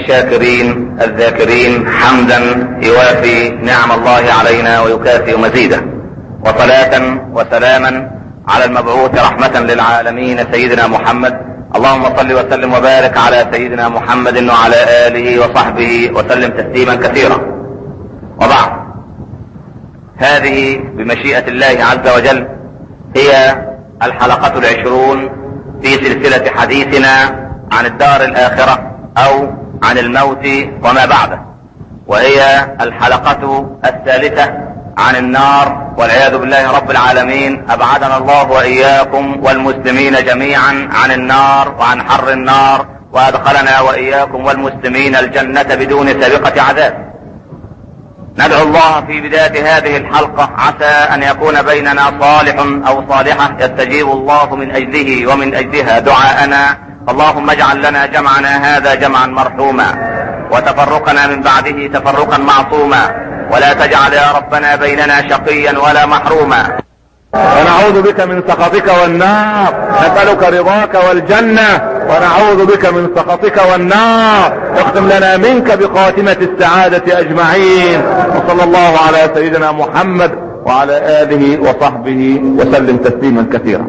الشاكرين الذاكرين حمدا يوافي نعم الله علينا ويكافئ مزيده وصلاة وسلاما على المبعوث رحمة للعالمين سيدنا محمد اللهم صل وسلم وبارك على سيدنا محمد وعلى آله وصحبه وسلم تسليما كثيرا وبعد هذه بمشيئة الله عز وجل هي الحلقة العشرون في سلسلة حديثنا عن الدار الآخرة أو عن الموت وما بعده وهي الحلقة الثالثة عن النار والعياذ بالله رب العالمين أبعدنا الله وإياكم والمسلمين جميعا عن النار وعن حر النار وأدخلنا وإياكم والمسلمين الجنة بدون سابقة عذاب ندعو الله في بداية هذه الحلقة عسى أن يكون بيننا صالح أو صالحة يستجيب الله من أجله ومن أجلها دعاءنا اللهم اجعل لنا جمعنا هذا جمعا مرحوما وتفرقنا من بعده تفرقا معصوما ولا تجعل يا ربنا بيننا شقيا ولا محروما ونعوذ بك من سخطك والنار نسألك رضاك والجنة ونعوذ بك من سخطك والنار واختم لنا منك بخاتمة السعادة أجمعين وصلى الله على سيدنا محمد وعلى آله وصحبه وسلم تسليما كثيرا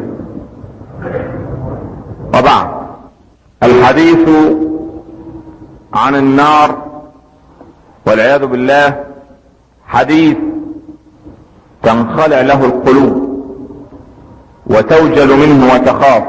وبعد الحديث عن النار والعياذ بالله حديث تنخلع له القلوب وتوجل منه وتخاف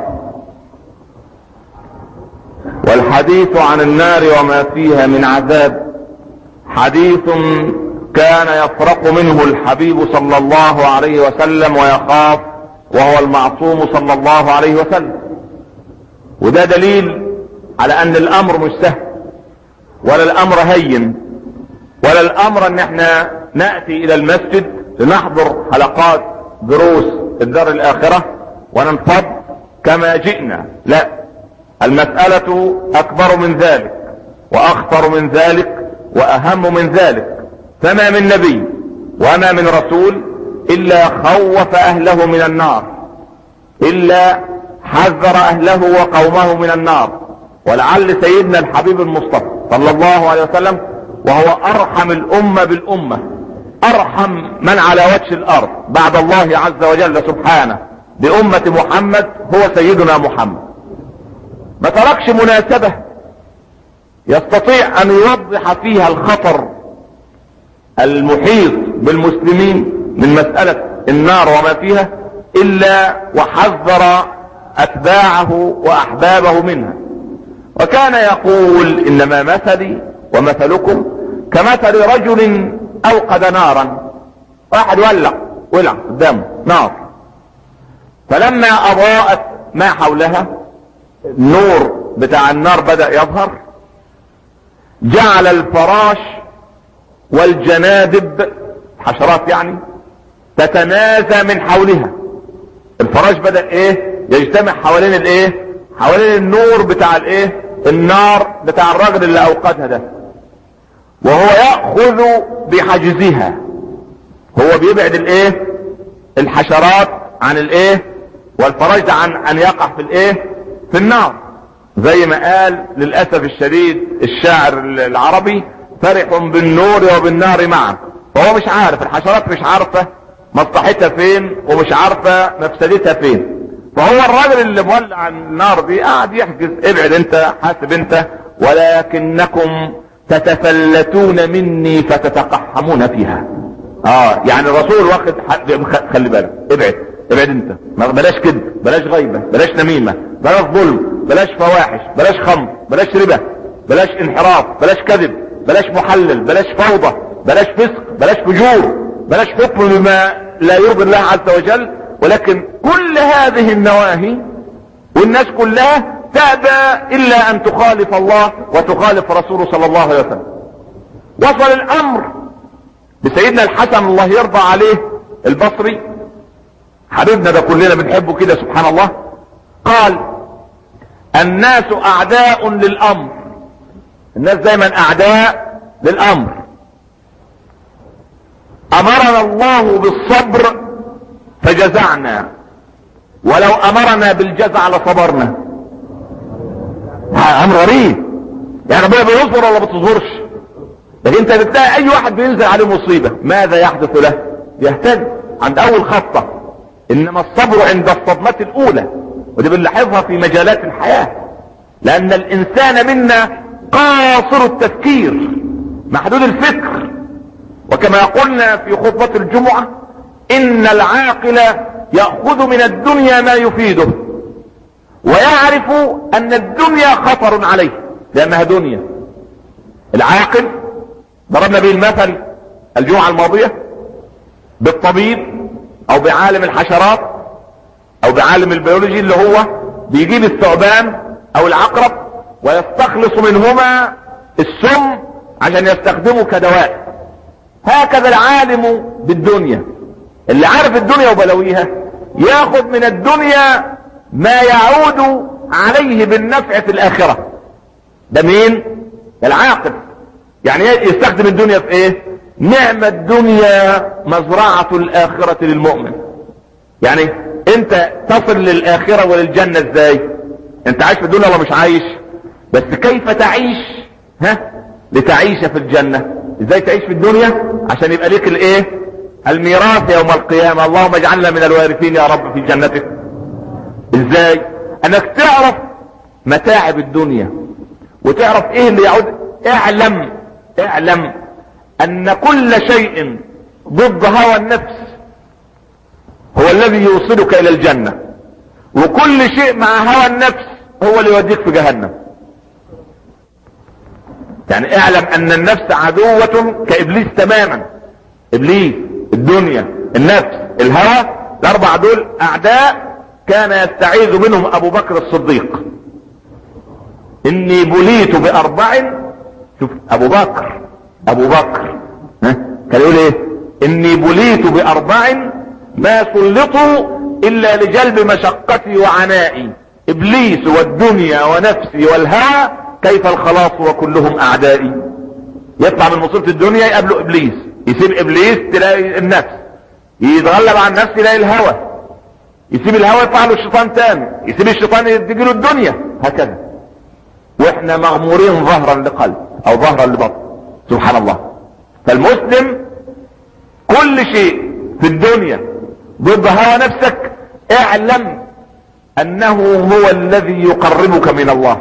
والحديث عن النار وما فيها من عذاب حديث كان يفرق منه الحبيب صلى الله عليه وسلم ويخاف وهو المعصوم صلى الله عليه وسلم وده دليل على ان الامر مش سهل ولا الامر هين ولا الامر ان احنا نأتي الى المسجد لنحضر حلقات دروس الدار الاخرة وننفض كما جئنا لا المسألة اكبر من ذلك واخطر من ذلك واهم من ذلك فما من نبي وما من رسول الا خوف اهله من النار الا حذر اهله وقومه من النار ولعل سيدنا الحبيب المصطفى صلى الله عليه وسلم وهو ارحم الامة بالامة ارحم من على وجه الارض بعد الله عز وجل سبحانه بامة محمد هو سيدنا محمد ما تركش مناسبة يستطيع ان يوضح فيها الخطر المحيط بالمسلمين من مسألة النار وما فيها الا وحذر اتباعه واحبابه منها وكان يقول انما مثلي ومثلكم كمثل رجل اوقد نارا واحد ولع ولع قدامه نار فلما اضاءت ما حولها النور بتاع النار بدأ يظهر جعل الفراش والجنادب حشرات يعني تتنازى من حولها الفراش بدأ ايه يجتمع حوالين الايه حوالين النور بتاع الايه النار بتاع الراجل اللي اوقدها ده وهو يأخذ بحجزها هو بيبعد الايه الحشرات عن الايه والفراش ده عن ان يقع في الايه في النار زي ما قال للأسف الشديد الشاعر العربي فرح بالنور وبالنار معا فهو مش عارف الحشرات مش عارفة مصلحتها فين ومش عارفة مفسدتها فين فهو الراجل اللي مولع النار دي قاعد يحجز ابعد انت حاسب انت ولكنكم تتفلتون مني فتتقحمون فيها اه يعني الرسول واخد خلي بالك ابعد ابعد انت بلاش كذب بلاش غيبة بلاش نميمة بلاش ظلم بلاش فواحش بلاش خمر بلاش ربا بلاش انحراف بلاش كذب بلاش محلل بلاش فوضى بلاش فسق بلاش فجور بلاش حكم بما لا يرضي الله عز وجل ولكن كل هذه النواهي والناس كلها تأبى الا ان تخالف الله وتخالف رسوله صلى الله عليه وسلم وصل الامر بسيدنا الحسن الله يرضى عليه البصري حبيبنا ده كلنا بنحبه كده سبحان الله قال الناس اعداء للامر الناس دايما اعداء للامر امرنا الله بالصبر فجزعنا ولو امرنا بالجزع لصبرنا امر غريب يعني ربنا بيصبر ولا ما بتصبرش لكن انت بتلاقي اي واحد بينزل عليه مصيبة ماذا يحدث له يهتز عند اول خطة انما الصبر عند الصدمة الاولى ودي بنلاحظها في مجالات الحياة لان الانسان منا قاصر التفكير محدود الفكر وكما قلنا في خطبة الجمعة ان العاقل يأخذ من الدنيا ما يفيده ويعرف ان الدنيا خطر عليه لانها دنيا العاقل ضربنا به المثل الجمعة الماضية بالطبيب او بعالم الحشرات او بعالم البيولوجي اللي هو بيجيب الثعبان او العقرب ويستخلص منهما السم عشان يستخدمه كدواء هكذا العالم بالدنيا اللي عارف الدنيا وبلويها ياخذ من الدنيا ما يعود عليه بالنفع في الاخرة ده مين العاقل يعني يستخدم الدنيا في ايه نعم الدنيا مزرعة الاخرة للمؤمن يعني انت تصل للاخرة وللجنة ازاي انت عايش في الدنيا ولا مش عايش بس كيف تعيش ها لتعيش في الجنة ازاي تعيش في الدنيا عشان يبقى ليك الايه الميراث يوم القيامة اللهم اجعلنا من الوارثين يا رب في جنتك ازاي انك تعرف متاعب الدنيا وتعرف ايه اللي يعود اعلم اعلم ان كل شيء ضد هوى النفس هو الذي يوصلك الى الجنة وكل شيء مع هوى النفس هو اللي يوديك في جهنم يعني اعلم ان النفس عدوة كابليس تماما ابليس الدنيا النفس الهوى الاربع دول اعداء كان يستعيذ منهم ابو بكر الصديق اني بليت باربع شوف ابو بكر ابو بكر ها كان يقول ايه اني بليت باربع ما سلطوا الا لجلب مشقتي وعنائي ابليس والدنيا ونفسي والهوى كيف الخلاص وكلهم اعدائي يطلع من مصيبة الدنيا يقابله ابليس يسيب ابليس تلاقي النفس يتغلب على النفس يلاقي الهوى يسيب الهوى يطلع له الشيطان تاني يسيب الشيطان يدي له الدنيا هكذا واحنا مغمورين ظهرا لقلب او ظهرا لبطن سبحان الله فالمسلم كل شيء في الدنيا ضد هوى نفسك اعلم انه هو الذي يقربك من الله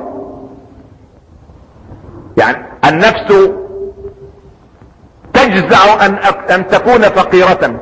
يعني النفس تجزع ان, أن تكون فقيرة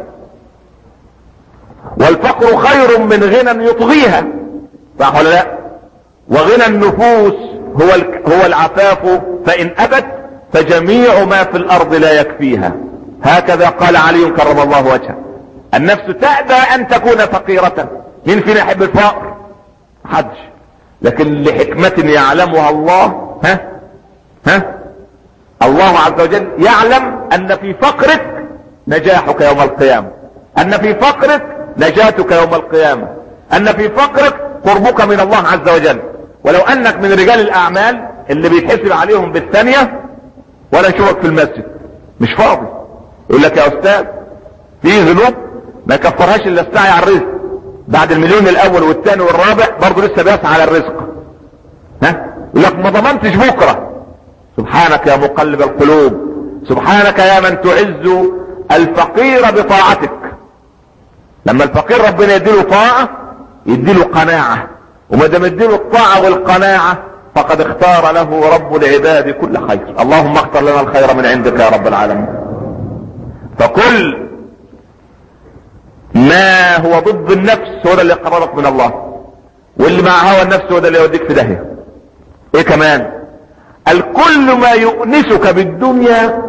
والفقر خير من غنى يطغيها صح ولا لا وغنى النفوس هو هو العفاف فان ابت فجميع ما في الارض لا يكفيها هكذا قال علي كرم الله وجهه النفس تأبى ان تكون فقيرة مين فينا يحب الفقر حدش لكن لحكمة يعلمها الله ها ها الله عز وجل يعلم ان في فقرك نجاحك يوم القيامة ان في فقرك نجاتك يوم القيامة ان في فقرك قربك من الله عز وجل ولو انك من رجال الاعمال اللي بيتحسب عليهم بالثانية ولا نشوفك في المسجد مش فاضي يقول لك يا استاذ في ذنوب ما يكفرهاش الا السعي على الرزق بعد المليون الاول والثاني والرابع برضه لسه بيسعى على الرزق ها يقول لك ما ضمنتش بكره سبحانك يا مقلب القلوب سبحانك يا من تعز الفقير بطاعتك لما الفقير ربنا يديله طاعة يديله قناعة وما دام يديله الطاعة والقناعة فقد اختار له رب العباد كل خير اللهم اختر لنا الخير من عندك يا رب العالمين فكل ما هو ضد النفس هو ده اللي يقربك من الله واللي مع هوى النفس هو ده اللي يوديك في داهية ايه كمان الكل ما يؤنسك بالدنيا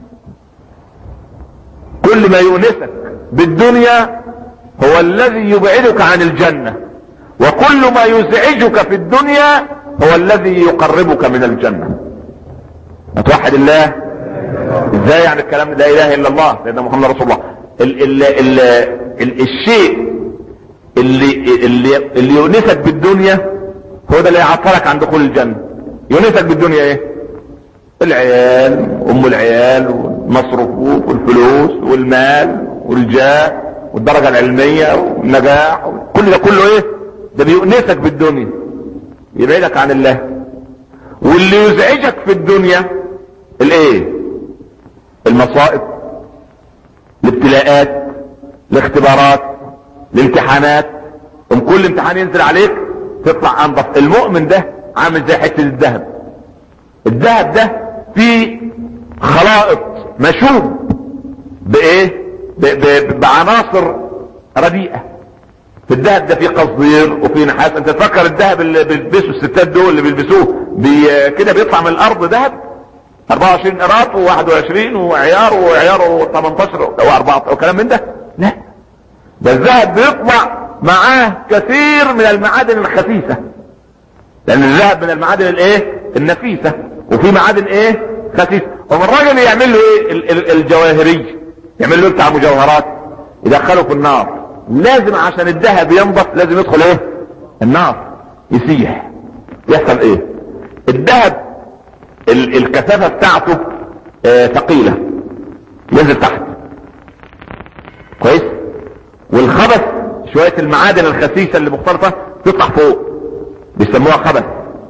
كل ما يؤنسك بالدنيا هو الذي يبعدك عن الجنة وكل ما يزعجك في الدنيا هو الذي يقربك من الجنة توحد الله ازاي يعني الكلام لا اله الا الله سيدنا محمد رسول الله ال ال ال ال الشيء اللي اللي اللي يؤنسك بالدنيا هو ده اللي يعطلك عن دخول الجنة يؤنسك بالدنيا ايه العيال ام العيال والمصروفات والفلوس والمال والجاه والدرجة العلمية والنجاح كل ده كله ايه ده بيؤنسك بالدنيا يبعدك عن الله واللي يزعجك في الدنيا الايه المصائب الابتلاءات الاختبارات الامتحانات ام كل امتحان ينزل عليك تطلع انضف المؤمن ده عامل زي حته الذهب الذهب ده فيه خلائط مشوب بايه ب ب بعناصر رديئه في الذهب ده فيه قصدير وفيه نحاس انت تفكر الذهب اللي بيلبسوا الستات دول اللي بيلبسوه بي كده بيطلع من الارض ذهب 24 قراط و21 وعيار وعيار 18 و4 وكلام من ده لا ده الذهب بيطلع معاه كثير من المعادن الخسيسة لان الذهب من المعادن الايه النفيسة وفي معادن ايه خسيسة ومن الراجل يعمل له ايه ال- ال- الجواهري يعمل له بتاع مجوهرات يدخله في النار لازم عشان الذهب ينضف لازم يدخل ايه النار يسيح يحصل ايه الذهب ال- الكثافة بتاعته آه، ثقيلة ينزل تحت كويس والخبث شوية المعادن الخسيسة اللي مختلطة تطلع فوق بيسموها خبث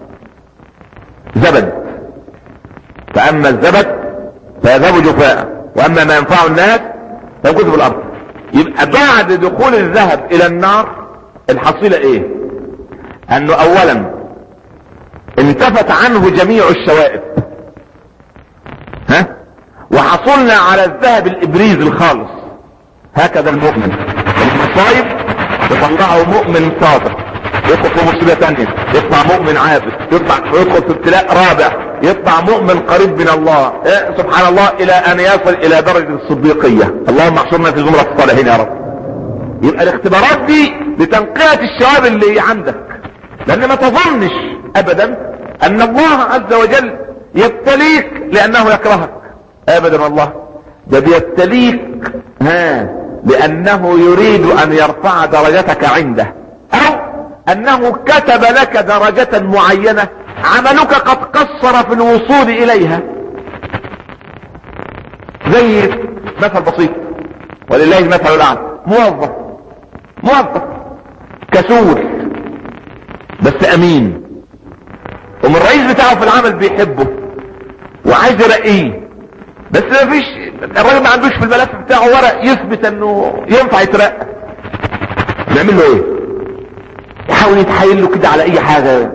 زبد فأما الزبد فيذهب جفاء وأما ما ينفع الناس فيمكث في الأرض يبقى بعد دخول الذهب إلى النار الحصيلة إيه؟ أنه أولا انتفت عنه جميع الشوائب ها وحصلنا على الذهب الابريز الخالص هكذا المؤمن المصايب يطلعه مؤمن صادق يدخل في مصيبة تانية يطلع مؤمن عابد يطلع يدخل في ابتلاء رابع يطلع مؤمن قريب من الله إيه سبحان الله الى ان يصل الى درجة الصديقية اللهم احشرنا في زمرة الصالحين يا رب يبقى الاختبارات دي لتنقية الشباب اللي عندك لان ما تظنش ابدا ان الله عز وجل يبتليك لانه يكرهك ابدا والله ده بيبتليك ها لانه يريد ان يرفع درجتك عنده او انه كتب لك درجة معينة عملك قد قصر في الوصول اليها زي مثل بسيط ولله المثل الاعلى موظف موظف كسول بس امين ومن الرئيس بتاعه في العمل بيحبه وعايز يرقيه بس ما فيش الراجل ما عندوش في الملف بتاعه ورق يثبت انه ينفع يترقى نعمل له ايه يحاول يتحايل له كده على اي حاجه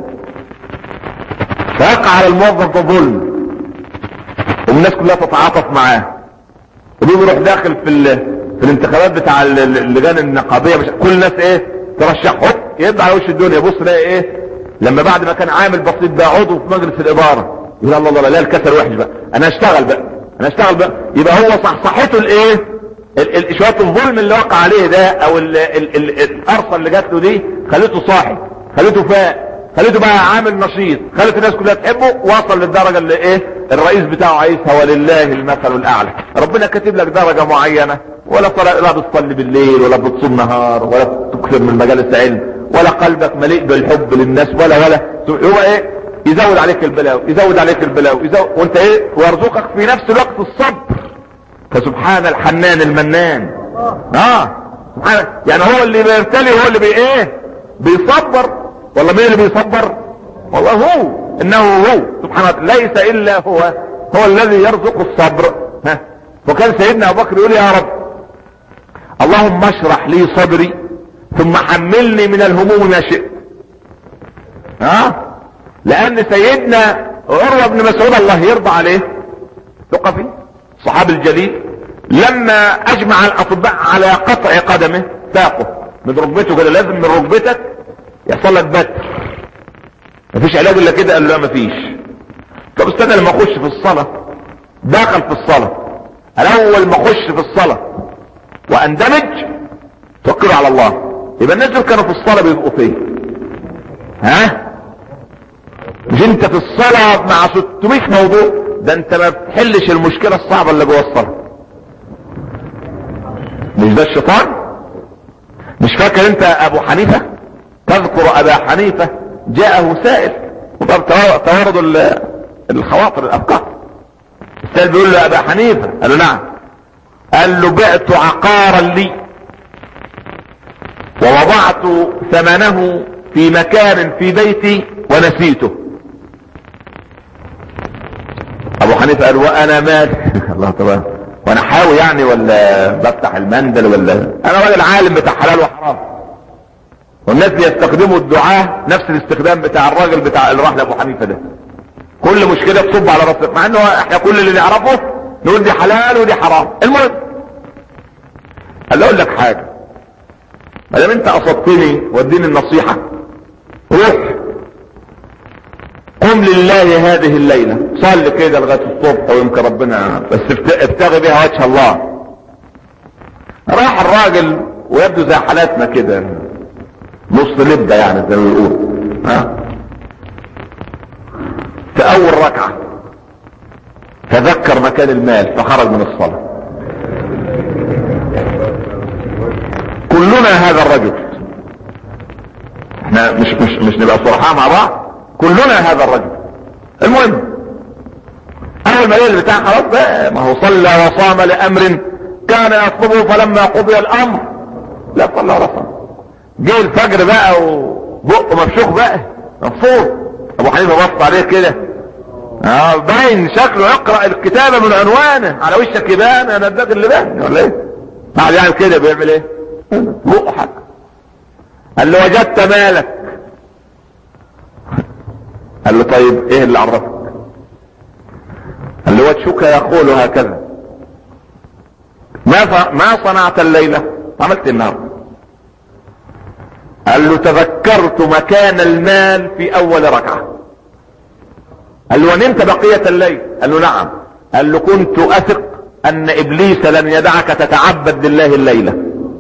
فيقع على الموظف ده ظلم والناس كلها تتعاطف معاه وبيروح داخل في ال... في الانتخابات بتاع ال- ال- اللجان النقابيه مش... كل الناس ايه ترشحه يبقى على وش الدنيا بص لاقي ايه لما بعد ما كان عامل بسيط بقى عضو في مجلس الاداره يقول الله الله لا الكسل وحش بقى انا اشتغل بقى انا اشتغل بقى يبقى هو صحصحته الايه ال- ال- شويه الظلم اللي وقع عليه ده او ال- ال- ال- القرصه اللي جات له دي خليته صاحي خليته فاق خليته بقى عامل نشيط خلت الناس كلها تحبه وصل للدرجه اللي ايه الرئيس بتاعه عايزها ولله المثل الاعلى ربنا كاتب لك درجه معينه ولا صلاة لا بتصلي بالليل ولا بتصوم نهار ولا تكثر من مجالس علم ولا قلبك مليء بالحب للناس ولا ولا هو ايه يزود عليك البلاوي يزود عليك البلاوي يزود وانت ايه ويرزقك في نفس الوقت الصبر فسبحان الحنان المنان اه سبحان يعني هو اللي بيرتلي هو اللي بي ايه بيصبر والله مين اللي بيصبر والله هو انه هو سبحانه وتعالى ليس الا هو هو الذي يرزق الصبر ها وكان سيدنا ابو بكر يقول يا رب اللهم اشرح لي صدري ثم حملني من الهموم ما شئت ها لان سيدنا عروه بن مسعود الله يرضى عليه ثقفي الصحابي الجليل لما اجمع الاطباء على قطع قدمه ساقه من ركبته كده لازم من ركبتك يحصل لك بتر مفيش علاج الا كده قال له لا مفيش طب استنى لما اخش في الصلاه داخل في الصلاه الاول ما اخش في الصلاه واندمج توكلوا على الله يبقى الناس دول كانوا في الصلاه بيبقوا فين ها مش انت في الصلاه مع 600 موضوع ده انت ما بتحلش المشكله الصعبه اللي جوه الصلاه مش ده الشيطان مش فاكر انت ابو حنيفه تذكر ابا حنيفه جاءه سائل وطب توارد ال- الخواطر الافكار السائل بيقول له ابا حنيفه قال له نعم قال له بعت عقارا لي ووضعت ثمنه في مكان في بيتي ونسيته ابو حنيفه قال وانا مالي الله طبعا وانا حاوي يعني ولا بفتح المندل ولا انا راجل عالم بتاع حلال وحرام والناس بيستخدموا الدعاء نفس الاستخدام بتاع الراجل بتاع اللي راح لابو حنيفه ده كل مشكله تصب على راسك مع انه احنا كل اللي نعرفه نقول دي حلال ودي حرام المهم قال له اقول لك حاجه ما دام انت قصدتني واديني النصيحه روح قم لله هذه الليله صل كده لغايه الصبح ويمكن ربنا بس ابتغي بها وجه الله راح الراجل ويبدو زي حالاتنا كده نص لبه يعني زي ما بيقولوا ها في اول ركعه تذكر مكان المال فخرج من الصلاه كلنا هذا الرجل احنا مش مش مش نبقى صرحاء مع بعض كلنا هذا الرجل المهم اول ما الليل بتاع خلاص بقى ما هو صلى وصام لامر كان يطلبه فلما قضي الامر لا صلى ولا صام جه الفجر بقى وبقه مفشوخ بقى مفصول ابو حنيفه بص عليه كده اه باين شكله يقرا الكتابه من عنوانه على وشك يبان انا اداك اللي بان ولا ايه بعد يعمل كده بيعمل ايه بقه حق قال له وجدت مالك قال له طيب ايه اللي عرفك قال له وجهك يقول هكذا ما ف... ما صنعت الليلة عملت النهار قال له تذكرت مكان المال في اول ركعة قال له ونمت بقية الليل قال له نعم قال له كنت اثق ان ابليس لن يدعك تتعبد لله الليلة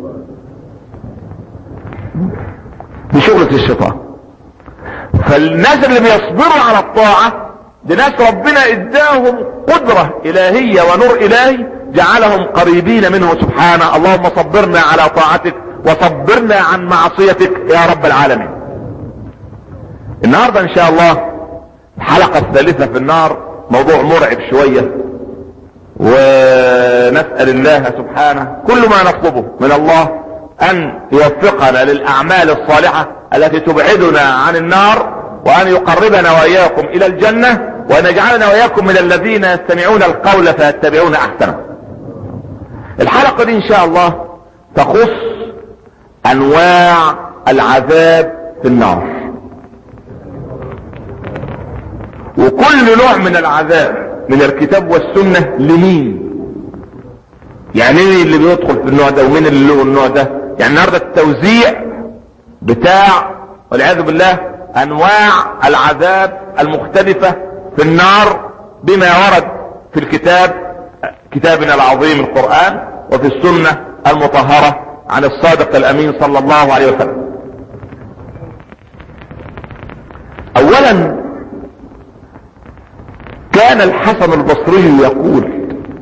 دي شغلة الشيطان فالناس اللي بيصبروا على الطاعة دي ناس ربنا اداهم قدرة الهية ونور الهي جعلهم قريبين منه سبحانه اللهم صبرنا على طاعتك وصبرنا عن معصيتك يا رب العالمين النهاردة ان شاء الله الحلقة الثالثة في النار موضوع مرعب شوية ونسأل الله سبحانه كل ما نطلبه من الله ان يوفقنا للاعمال الصالحة التي تبعدنا عن النار وان يقربنا واياكم الى الجنة وان يجعلنا واياكم من الذين يستمعون القول فيتبعون احسنه الحلقة دي ان شاء الله تخص انواع العذاب في النار وكل نوع من العذاب من الكتاب والسنة لمين يعني مين اللي بيدخل في النوع ده ومين اللي له النوع ده يعني النهارده التوزيع بتاع والعياذ بالله انواع العذاب المختلفة في النار بما ورد في الكتاب كتابنا العظيم القرآن وفي السنة المطهرة عن الصادق الامين صلى الله عليه وسلم اولا كان الحسن البصري يقول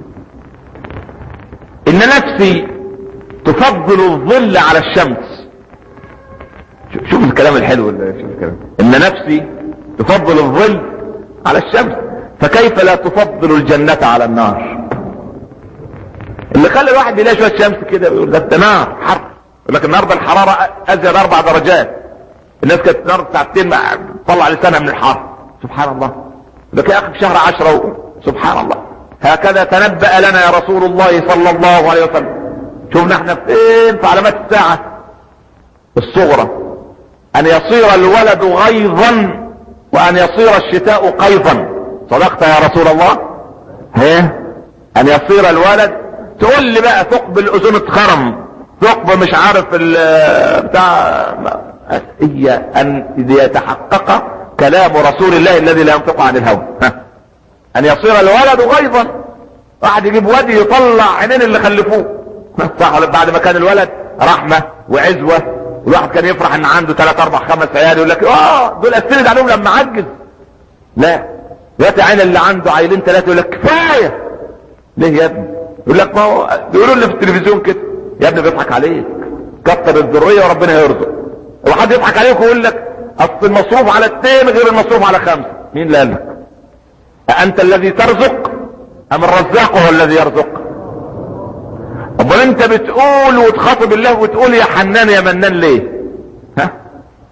ان نفسي تفضل الظل على الشمس شوف الكلام الحلو اللي شوف الكلام ان نفسي تفضل الظل على الشمس فكيف لا تفضل الجنة على النار اللي خلى الواحد بيلاقي شوية شمس كده بيقول ده نار حر يقول لك النهارده الحرارة ازيد اربع درجات الناس كانت النهارده ساعتين تطلع لسانها من الحر سبحان الله لك يا اخي في شهر عشرة سبحان الله هكذا تنبأ لنا يا رسول الله صلى الله عليه وسلم شوفنا احنا فين في علامات الساعة الصغرى ان يصير الولد غيظا وان يصير الشتاء قيظا صدقت يا رسول الله ها ان يصير الولد تقول لي بقى ثقب الاذن اتخرم ثقب مش عارف بتاع هي ان يتحقق كلام رسول الله الذي لا ينطق عن الهوى ان يصير الولد غيظا واحد يجيب وادي يطلع عينين اللي خلفوه صح بعد ما كان الولد رحمة وعزوة الواحد كان يفرح ان عنده ثلاث اربع خمس عيال يقول لك اه دول استند عليهم لما عجز لا دلوقتي عين اللي عنده عيلين ثلاثة يقول لك كفاية ليه يا ابني يقول لك ما هو بيقولوا لي في التلفزيون كده يا ابني بيضحك عليك كتر الذرية وربنا يرزق وحد يضحك عليك ويقول لك اصل المصروف على اثنين غير المصروف على خمسة مين اللي قال لك أأنت الذي ترزق أم الرزاق هو الذي يرزق امال انت بتقول وتخاطب الله وتقول يا حنان يا منان ليه ها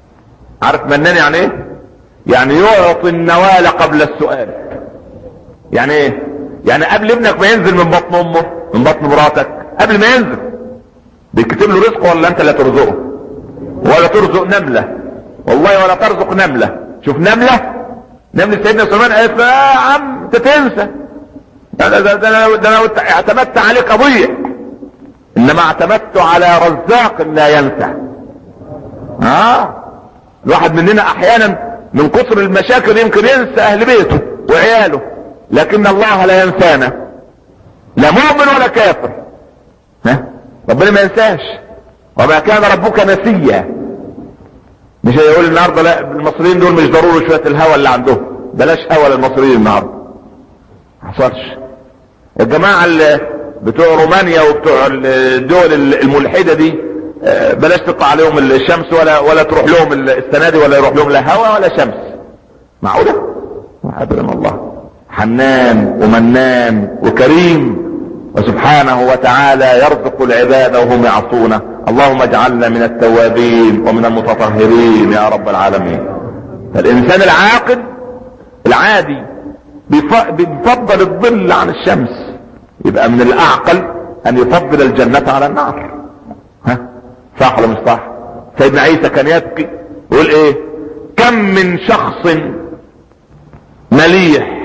عارف منان يعني ايه يعني يعطي النوال قبل السؤال يعني ايه يعني قبل ابنك ما ينزل من بطن امه من بطن مراتك قبل ما ينزل بيكتب له رزقه ولا انت اللي ترزقه ولا ترزق نملة والله ولا ترزق نملة شوف نملة نملة سيدنا سليمان قالت له يا عم انت تنسى ده ده ده ده ده انا اعتمدت عليك اضيع انما اعتمدت على رزاق لا ينسى اه الواحد مننا احيانا من كثر المشاكل يمكن ينسى اهل بيته وعياله لكن الله لا ينسانا لا مؤمن ولا كافر ها ربنا ما ينساش وما كان ربك نسيا مش هيقول النهارده لا المصريين دول مش ضروري شويه الهوى اللي عندهم بلاش هوى للمصريين النهارده ما حصلش الجماعه اللي بتوع رومانيا وبتوع الدول الملحده دي آه، بلاش تقطع عليهم الشمس ولا ولا تروح لهم السنه دي ولا يروح لهم لا هوا ولا شمس معقوله ابدا الله حنان ومنان وكريم وسبحانه وتعالى يرزق العباد وهم يعصونه اللهم اجعلنا من التوابين ومن المتطهرين يا رب العالمين فالانسان العاقل العادي بيف- بيفضل الظل عن الشمس يبقى من الاعقل ان يفضل الجنة على النار ها صح ولا مش صح سيدنا عيسى كان يبكي يقول ايه كم من شخص مليح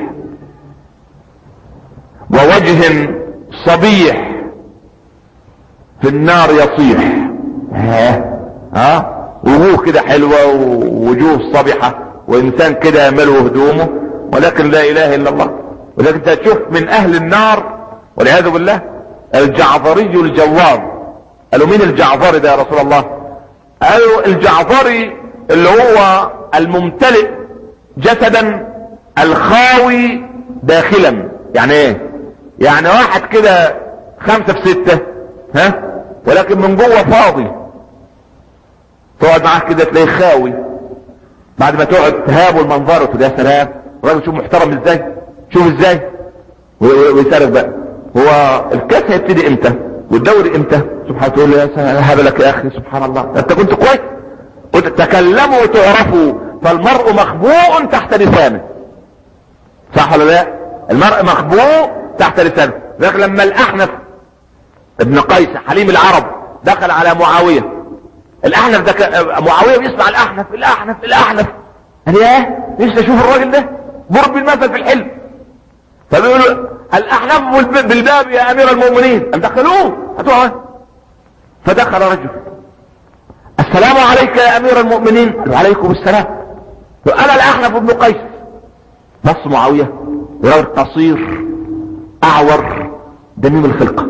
ووجه صبيح في النار يصيح ها ها وجوه كده حلوة ووجوه صبحة وانسان كده يملو هدومه ولكن لا اله الا الله ولكن انت تشوف من اهل النار والعياذ بالله الجعفري الجواب قالوا مين الجعفري ده يا رسول الله قالوا الجعفري اللي هو الممتلئ جسدا الخاوي داخلا يعني ايه يعني واحد كده خمسة في ستة ها ولكن من جوه فاضي تقعد معاه كده تلاقيه خاوي بعد ما تقعد تهابه المنظر وتقول يا سلام الراجل شوف محترم ازاي شوف ازاي و- و- ويسألك بقى هو الكاس هيبتدي امتى والدوري امتى سبحان تقول له يا سلام هذا لك يا اخي سبحان الله ده انت كنت كويس قلت تكلموا وتعرفوا فالمرء مخبوء تحت لسانه صح ولا لا المرء مخبوء تحت لسانه لكن لما الاحنف ابن قيس حليم العرب دخل على معاوية الاحنف ده ك- معاوية بيسمع الاحنف الاحنف الاحنف قال ياه نفسي اشوف الراجل ده ضرب المثل في الحلم فبيقولوا الاحنف بالب- بالباب يا امير المؤمنين قام دخلوه هاتوه فدخل رجل السلام عليك يا امير المؤمنين قال وعليكم السلام قال انا الاحنف بن قيس بص معاوية رجل قصير اعور دميم الخلقة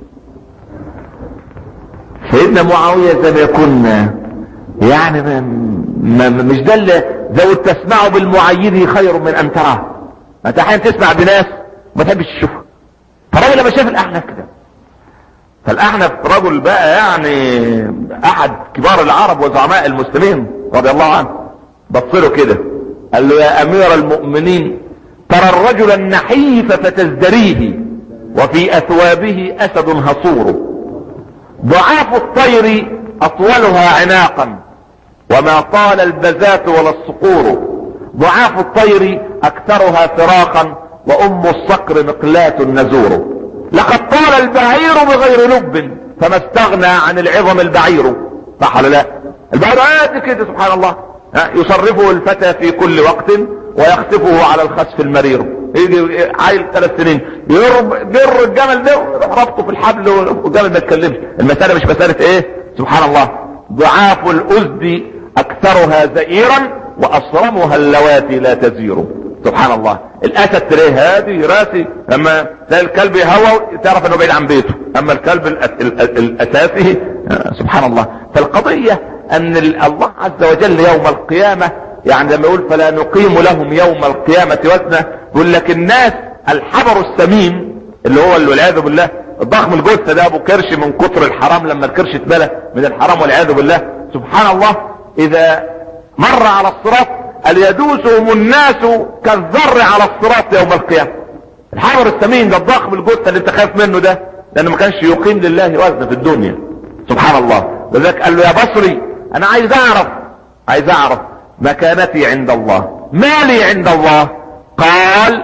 سيدنا معاوية زي ما يكون يعني ما ما مش ده اللي ذو تسمع بالمعيد خير من ان تراه ما انت احيانا تسمع بناس ما تحبش تشوفها فالراجل لما شاف الاحنف كده فالاحنف رجل بقى يعني احد كبار العرب وزعماء المسلمين رضي الله عنه بص له كده قال له يا امير المؤمنين ترى الرجل النحيف فتزدريه وفي اثوابه اسد هصور ضعاف الطير اطولها عناقا وما طال البزات ولا الصقور ضعاف الطير اكثرها فراقا وام الصقر مقلات نزور لقد طال البعير بغير لب فما استغنى عن العظم البعير صح ولا لا البعير قد كده سبحان الله ها، يصرفه الفتى في كل وقت ويخسفه على الخسف المرير يجي عيل ثلاث سنين يرب بر الجمل ده ويروح ربطه في الحبل والجمل ما يتكلمش المسألة مش مسألة ايه سبحان الله ضعاف الأزد أكثرها زئيرا وأصرمها اللواتي لا تزير سبحان الله الأسد تلاقيه هادي راسي لما تلاقي الكلب يهوى تعرف انه بعيد عن بيته اما الكلب الأ- ال- ال- الاساسي آه، سبحان الله فالقضية ان ال- الله عز وجل يوم القيامة يعني لما يقول فلا نقيم لهم يوم القيامة وزنا يقول لك الناس الحبر السمين اللي هو اللي والعياذ بالله الضخم الجثة ده ابو كرش من كتر الحرام لما الكرش اتبلى من الحرام والعياذ بالله سبحان الله اذا مر على الصراط قال يدوسهم الناس كالذر على الصراط يوم القيامة الحجر الثمين ده الضخم الجثة اللي انت خايف منه ده لانه ما كانش يقيم لله وزن في الدنيا سبحان الله لذلك قال له يا بصري انا عايز اعرف عايز اعرف مكانتي عند الله مالي عند الله قال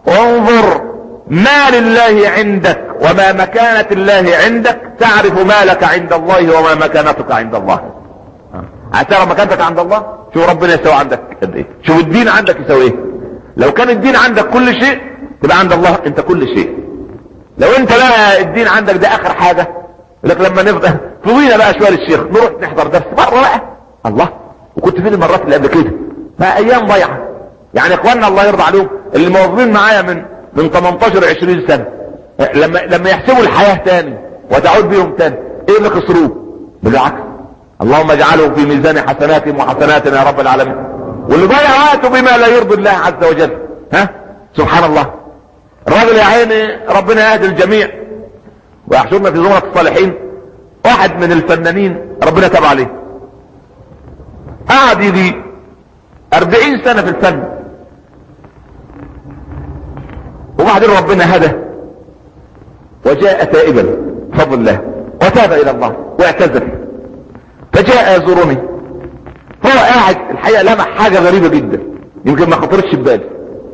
انظر ما لله عندك وما مكانة الله عندك تعرف ما لك عند الله وما مكانتك عند الله هتعرف مكانتك عند الله شوف ربنا يسوي عندك قد ايه شوف الدين عندك يسوي ايه لو كان الدين عندك كل شيء تبقى عند الله انت كل شيء لو انت لا الدين عندك ده اخر حاجة لك لما نفضل فضينا بقى شوية للشيخ نروح نحضر درس مرة بقى الله وكنت فين المرات اللي قبل كده ما ايام ضيعة يعني اخواننا الله يرضى عليهم اللي موظفين معايا من من 18 20 سنة لما لما يحسبوا الحياة تاني وتعود بيهم تاني ايه اللي خسروه بالعكس اللهم اجعله في ميزان حسناتهم وحسناتنا يا رب العالمين واللي ضيع وقته بما لا يرضي الله عز وجل ها سبحان الله الراجل يا عيني ربنا يهدي الجميع ويحشرنا في زمرة الصالحين واحد من الفنانين ربنا تاب عليه قعد يجي أربعين سنة في الفن وبعدين ربنا هدى وجاء تائبا بفضل الله وتاب الى الله واعتذر فجاء يزورني هو قاعد الحقيقه لمح حاجه غريبه جدا يمكن ما خطرتش في بالي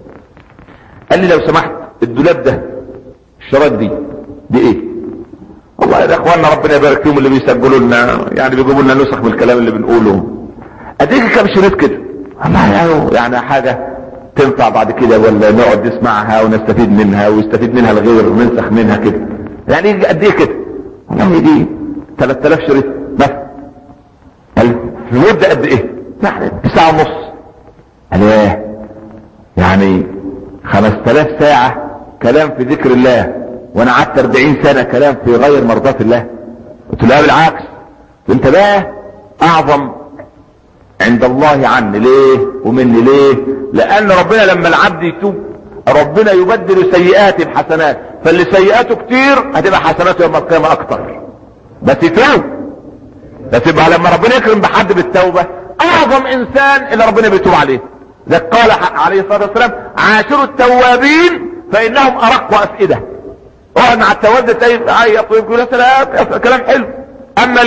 قال لي لو سمحت الدولاب ده الشرايط دي دي ايه والله يا اخواننا ربنا يبارك فيهم اللي بيسجلوا لنا يعني بيجيبوا لنا نسخ من الكلام اللي بنقوله اديك كام شريط كده والله يعني يعني حاجه تنفع بعد كده ولا نقعد نسمعها ونستفيد منها ويستفيد منها الغير وننسخ منها كده يعني قد ايه كده والله دي 3000 شريط بس قال في مدة قد ايه يعني ساعة ونص قال ايه يعني 5000 ساعة كلام في ذكر الله وانا قعدت 40 سنة كلام في غير مرضات الله قلت له بالعكس انت بقى اعظم عند الله عني ليه ومني ليه لان ربنا لما العبد يتوب ربنا يبدل سيئات بحسنات فاللي سيئاته كتير هتبقى حسناته يوم القيامة اكتر بس يتوب بس يبقى لما ربنا يكرم بحد بالتوبة اعظم انسان اللي ربنا بيتوب عليه ذلك قال عليه الصلاة والسلام عاشروا التوابين فانهم ارق افئدة اقعد مع التواب ده تلاقي عيط ويقول يا سلام كلام حلو اما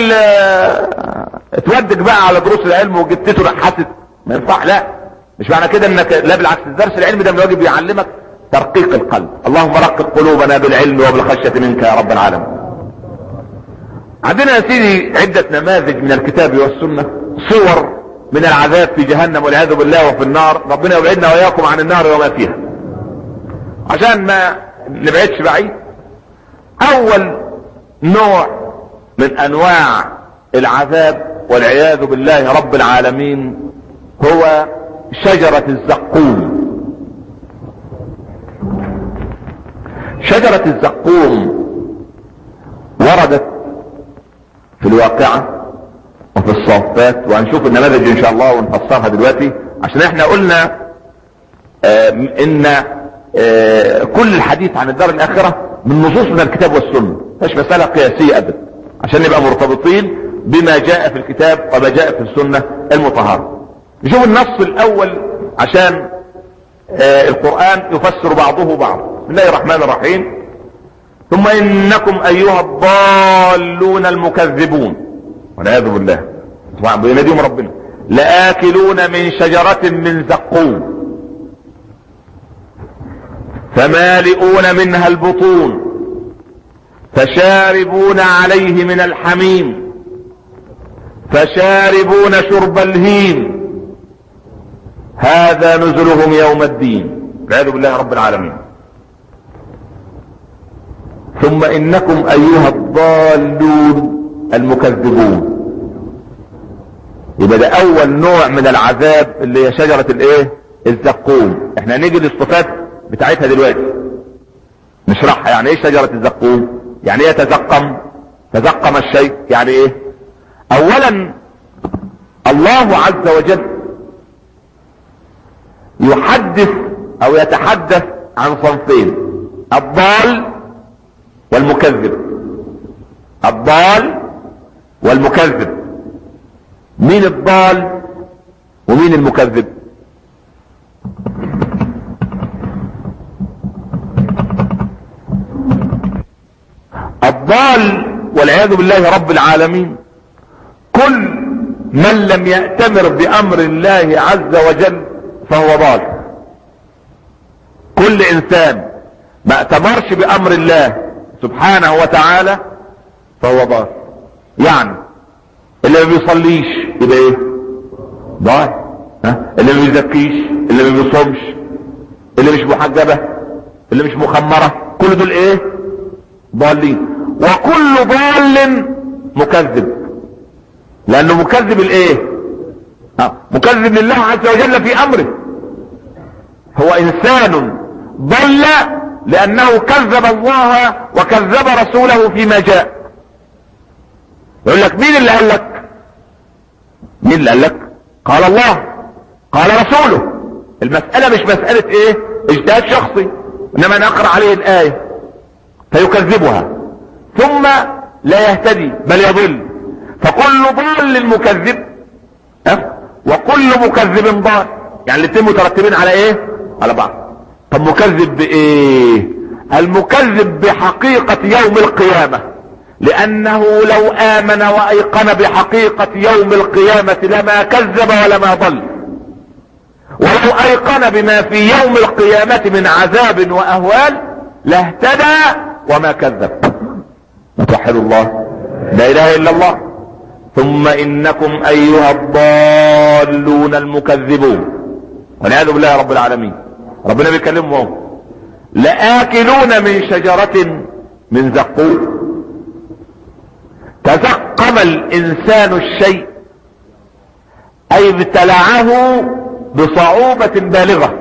اتودك بقى على دروس العلم وجبتته رحست ما ينفع لا مش معنى كده انك لا بالعكس الدرس العلمي ده من الواجب يعلمك ترقيق القلب اللهم رقق قلوبنا بالعلم وبالخشية منك يا رب العالمين عندنا يا سيدي عدة نماذج من الكتاب والسنة صور من العذاب في جهنم والعياذ بالله وفي النار ربنا يبعدنا واياكم عن النار وما فيها عشان ما نبعدش بعيد اول نوع من انواع العذاب والعياذ بالله رب العالمين هو شجرة الزقوم شجرة الزقوم وردت في الواقعة وفي الصافات وهنشوف النماذج ان شاء الله ونفسرها دلوقتي عشان احنا قلنا اه ان اه كل الحديث عن الدار الاخرة من نصوص من الكتاب والسنة مش مسألة قياسية ابدا عشان نبقى مرتبطين بما جاء في الكتاب وما جاء في السنة المطهرة نشوف النص الاول عشان آه القرآن يفسر بعضه بعض بسم الله الرحمن الرحيم ثم انكم ايها الضالون المكذبون والعياذ بالله طبعا بيناديهم ربنا لآكلون من شجرة من زقوم فمالئون منها البطون فشاربون عليه من الحميم فشاربون شرب الهيم هذا نزلهم يوم الدين والعياذ بالله رب العالمين ثم انكم ايها الضالون المكذبون يبقى ده اول نوع من العذاب اللي هي شجرة الايه الزقوم احنا هنيجي للصفات بتاعتها دلوقتي نشرحها يعني ايه شجرة الزقوم يعني ايه تزقم تزقم الشيء يعني ايه اولا الله عز وجل يحدث او يتحدث عن صنفين الضال والمكذب الضال والمكذب مين الضال ومين المكذب الضال والعياذ بالله رب العالمين كل من لم يأتمر بأمر الله عز وجل فهو ضال كل انسان ما اتمرش بامر الله سبحانه وتعالى فهو ضال يعني اللي ما بيصليش يبقى ايه ضال ها اللي ما بيزكيش اللي ما بيصومش اللي مش محجبة اللي مش مخمرة كل دول ايه ضالين وكل ضال مكذب لانه مكذب الايه ها مكذب لله عز وجل في امره هو انسان ضل لانه كذب الله وكذب رسوله فيما جاء يقول لك مين اللي قال لك مين اللي قال لك قال الله قال رسوله المسألة مش مسألة ايه اجتهاد شخصي انما نقرأ عليه الآية فيكذبها ثم لا يهتدي بل يضل فكل ضال مكذب أه؟ وكل مكذب ضال يعني الاثنين مترتبين على ايه على بعض طب مكذب بايه المكذب بحقيقة يوم القيامة لانه لو امن وايقن بحقيقة يوم القيامة لما كذب ولما ضل ولو ايقن بما في يوم القيامة من عذاب واهوال لاهتدى وما كذب توحد الله لا اله الا الله ثم انكم ايها الضالون المكذبون والعياذ بالله رب العالمين ربنا بيكلمهم لآكلون من شجرة من زقوم تزقم الانسان الشيء اي ابتلعه بصعوبة بالغة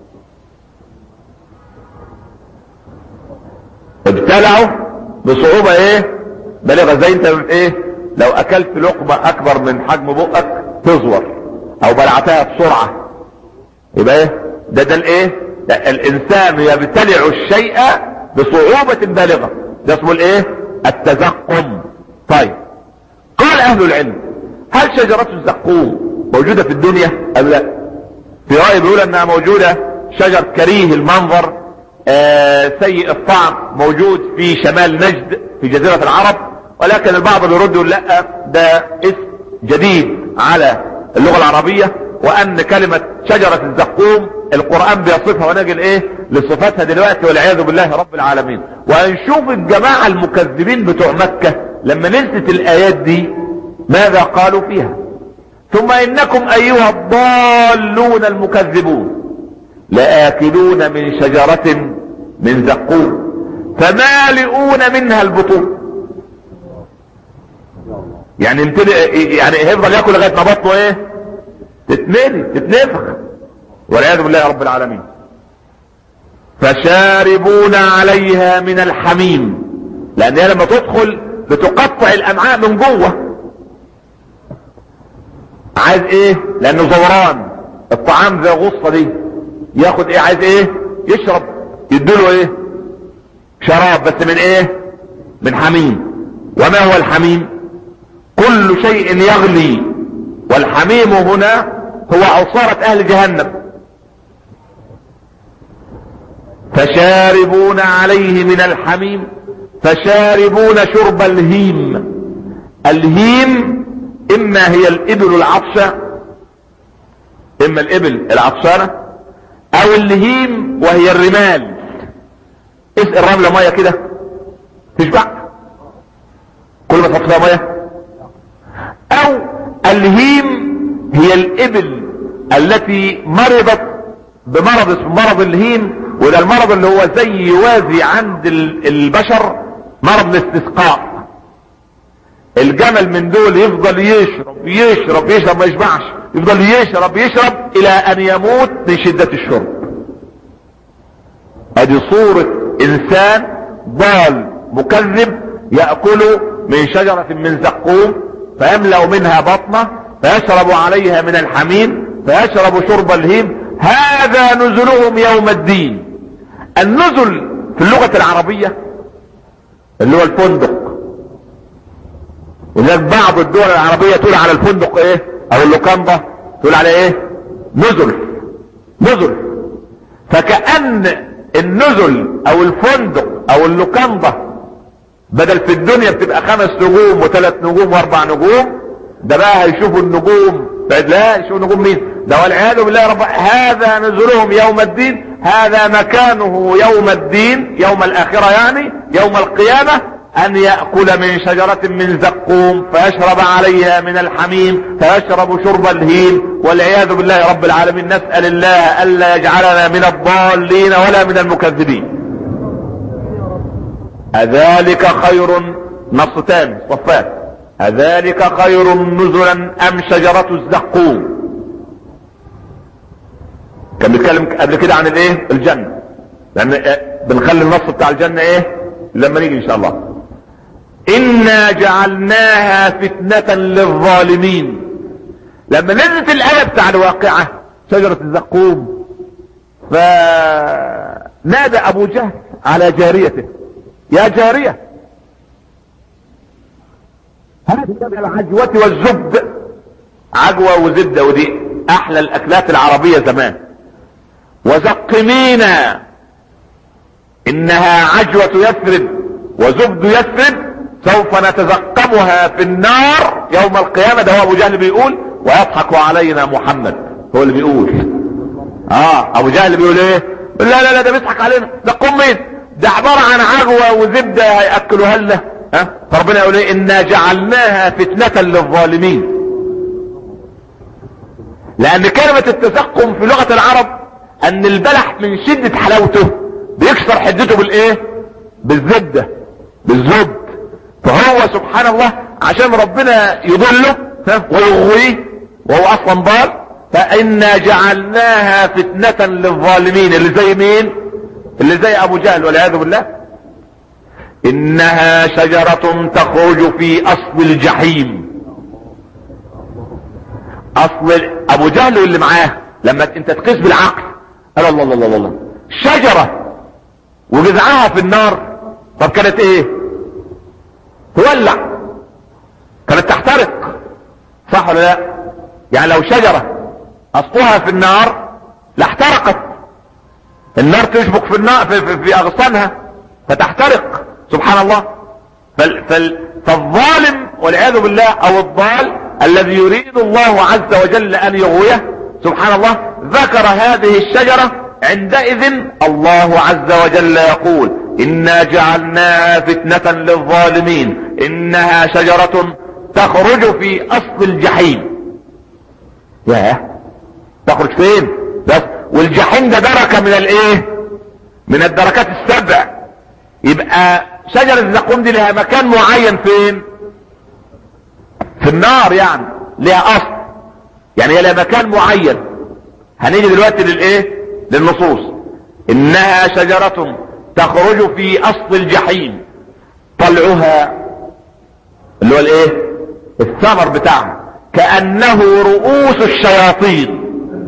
ابتلعه بصعوبة ايه بالغة زي انت ايه لو اكلت لقمة اكبر من حجم بقك تزور او بلعتها بسرعة يبقى ايه ده ده الايه ده الانسان يبتلع الشيء بصعوبة بالغة ده اسمه الايه التزقم طيب قال اهل العلم هل شجرة الزقوم موجودة في الدنيا ام لا في رأي بيقول انها موجودة شجر كريه المنظر آه سيء الطعم موجود في شمال نجد في جزيرة العرب ولكن البعض بيرد يقول لا ده اسم جديد على اللغة العربية وان كلمة شجرة الزقوم القرآن بيصفها ونجل ايه لصفاتها دلوقتي والعياذ بالله رب العالمين وهنشوف الجماعة المكذبين بتوع مكة لما نزلت الايات دي ماذا قالوا فيها ثم انكم ايها الضالون المكذبون لآكلون من شجرة من زقوم فمالئون منها البطون يعني امتلئ يعني هيفضل ياكل لغايه ما بطنه ايه تتملي تتنفخ والعياذ بالله رب العالمين فشاربون عليها من الحميم لان هي لما تدخل بتقطع الامعاء من جوه عايز ايه لانه زوران الطعام زي الغصه دي ياخد ايه عايز ايه يشرب يديله ايه شراب بس من ايه من حميم وما هو الحميم كل شيء يغلي والحميم هنا هو عصارة اهل جهنم فشاربون عليه من الحميم فشاربون شرب الهيم الهيم اما هي الابل العطشة اما الابل العطشانة او الهيم وهي الرمال اسقي الرملة مية كده تشبع كل ما تحط فيها مية او الهيم هي الابل التي مرضت بمرض اسمه مرض الهيم وده المرض اللي هو زي يوازي عند البشر مرض الاستسقاء الجمل من دول يفضل يشرب يشرب يشرب ما يشبعش يفضل يشرب يشرب الى ان يموت من شدة الشرب ادي صورة انسان ضال مكذب يأكل من شجرة من زقوم فيملأ منها بطنه فيشرب عليها من الحميم فيشرب شرب الهيم هذا نزلهم يوم الدين النزل في اللغة العربية اللي هو الفندق ولذلك بعض الدول العربية تقول على الفندق ايه او اللوكاندا تقول على ايه نزل نزل فكأن النزل او الفندق او اللوكاندا بدل في الدنيا بتبقى خمس نجوم وثلاث نجوم واربع نجوم ده بقى هيشوفوا النجوم لا يشوفوا نجوم مين ده والعياذ بالله رب هذا نزلهم يوم الدين هذا مكانه يوم الدين يوم الاخرة يعني يوم القيامة ان يأكل من شجرة من زقوم فيشرب عليها من الحميم فيشرب شرب الهين والعياذ بالله رب العالمين نسأل الله الا يجعلنا من الضالين ولا من المكذبين اذلك خير نص تاني صفات اذلك خير نزلا ام شجرة الزقوم كان بيتكلم قبل كده عن الايه الجنة لان بنخلي النص بتاع الجنة ايه لما نيجي ان شاء الله انا جعلناها فتنة للظالمين لما نزلت الايه بتاع الواقعة شجرة الزقوم فنادى ابو جهل على جاريته يا جارية هذه من العجوة والزبد عجوة وزبدة ودي احلى الاكلات العربية زمان وزقمينا انها عجوة يثرب وزبد يثرب سوف نتزقمها في النار يوم القيامة ده هو ابو جهل بيقول ويضحك علينا محمد هو اللي بيقول اه ابو جهل بيقول ايه لا لا لا ده بيضحك علينا ده قوم مين ده عبارة عن عجوة وزبدة هيأكلوها لنا ها فربنا يقول ايه انا جعلناها فتنة للظالمين لان كلمة التزقم في لغة العرب ان البلح من شدة حلاوته بيكسر حدته بالايه بالزبدة بالزبد فهو سبحان الله عشان ربنا يضله ويغويه وهو اصلا ضال فانا جعلناها فتنة للظالمين اللي زي مين اللي زي ابو جهل والعياذ بالله انها شجرة تخرج في اصل الجحيم اصل ابو جهل واللي معاه لما انت تقيس بالعقل قال الله الله الله الله شجرة وجذعها في النار طب كانت ايه تولع كانت تحترق صح ولا لا يعني لو شجرة اصلها في النار لاحترقت النار تشبك في النار في, في, في اغصانها فتحترق سبحان الله فال فال فالظالم والعياذ بالله او الضال الذي يريد الله عز وجل ان يغويه سبحان الله ذكر هذه الشجرة عندئذ الله عز وجل يقول انا جعلناها فتنة للظالمين انها شجرة تخرج في اصل الجحيم ياه تخرج فين بس والجحيم ده دركة من الايه من الدركات السبع يبقى شجرة الزقوم دي لها مكان معين فين في النار يعني لها اصل يعني هي لها مكان معين هنيجي دلوقتي للايه للنصوص انها شجرة تخرج في اصل الجحيم طلعها اللي هو الايه الثمر بتاعها كأنه رؤوس الشياطين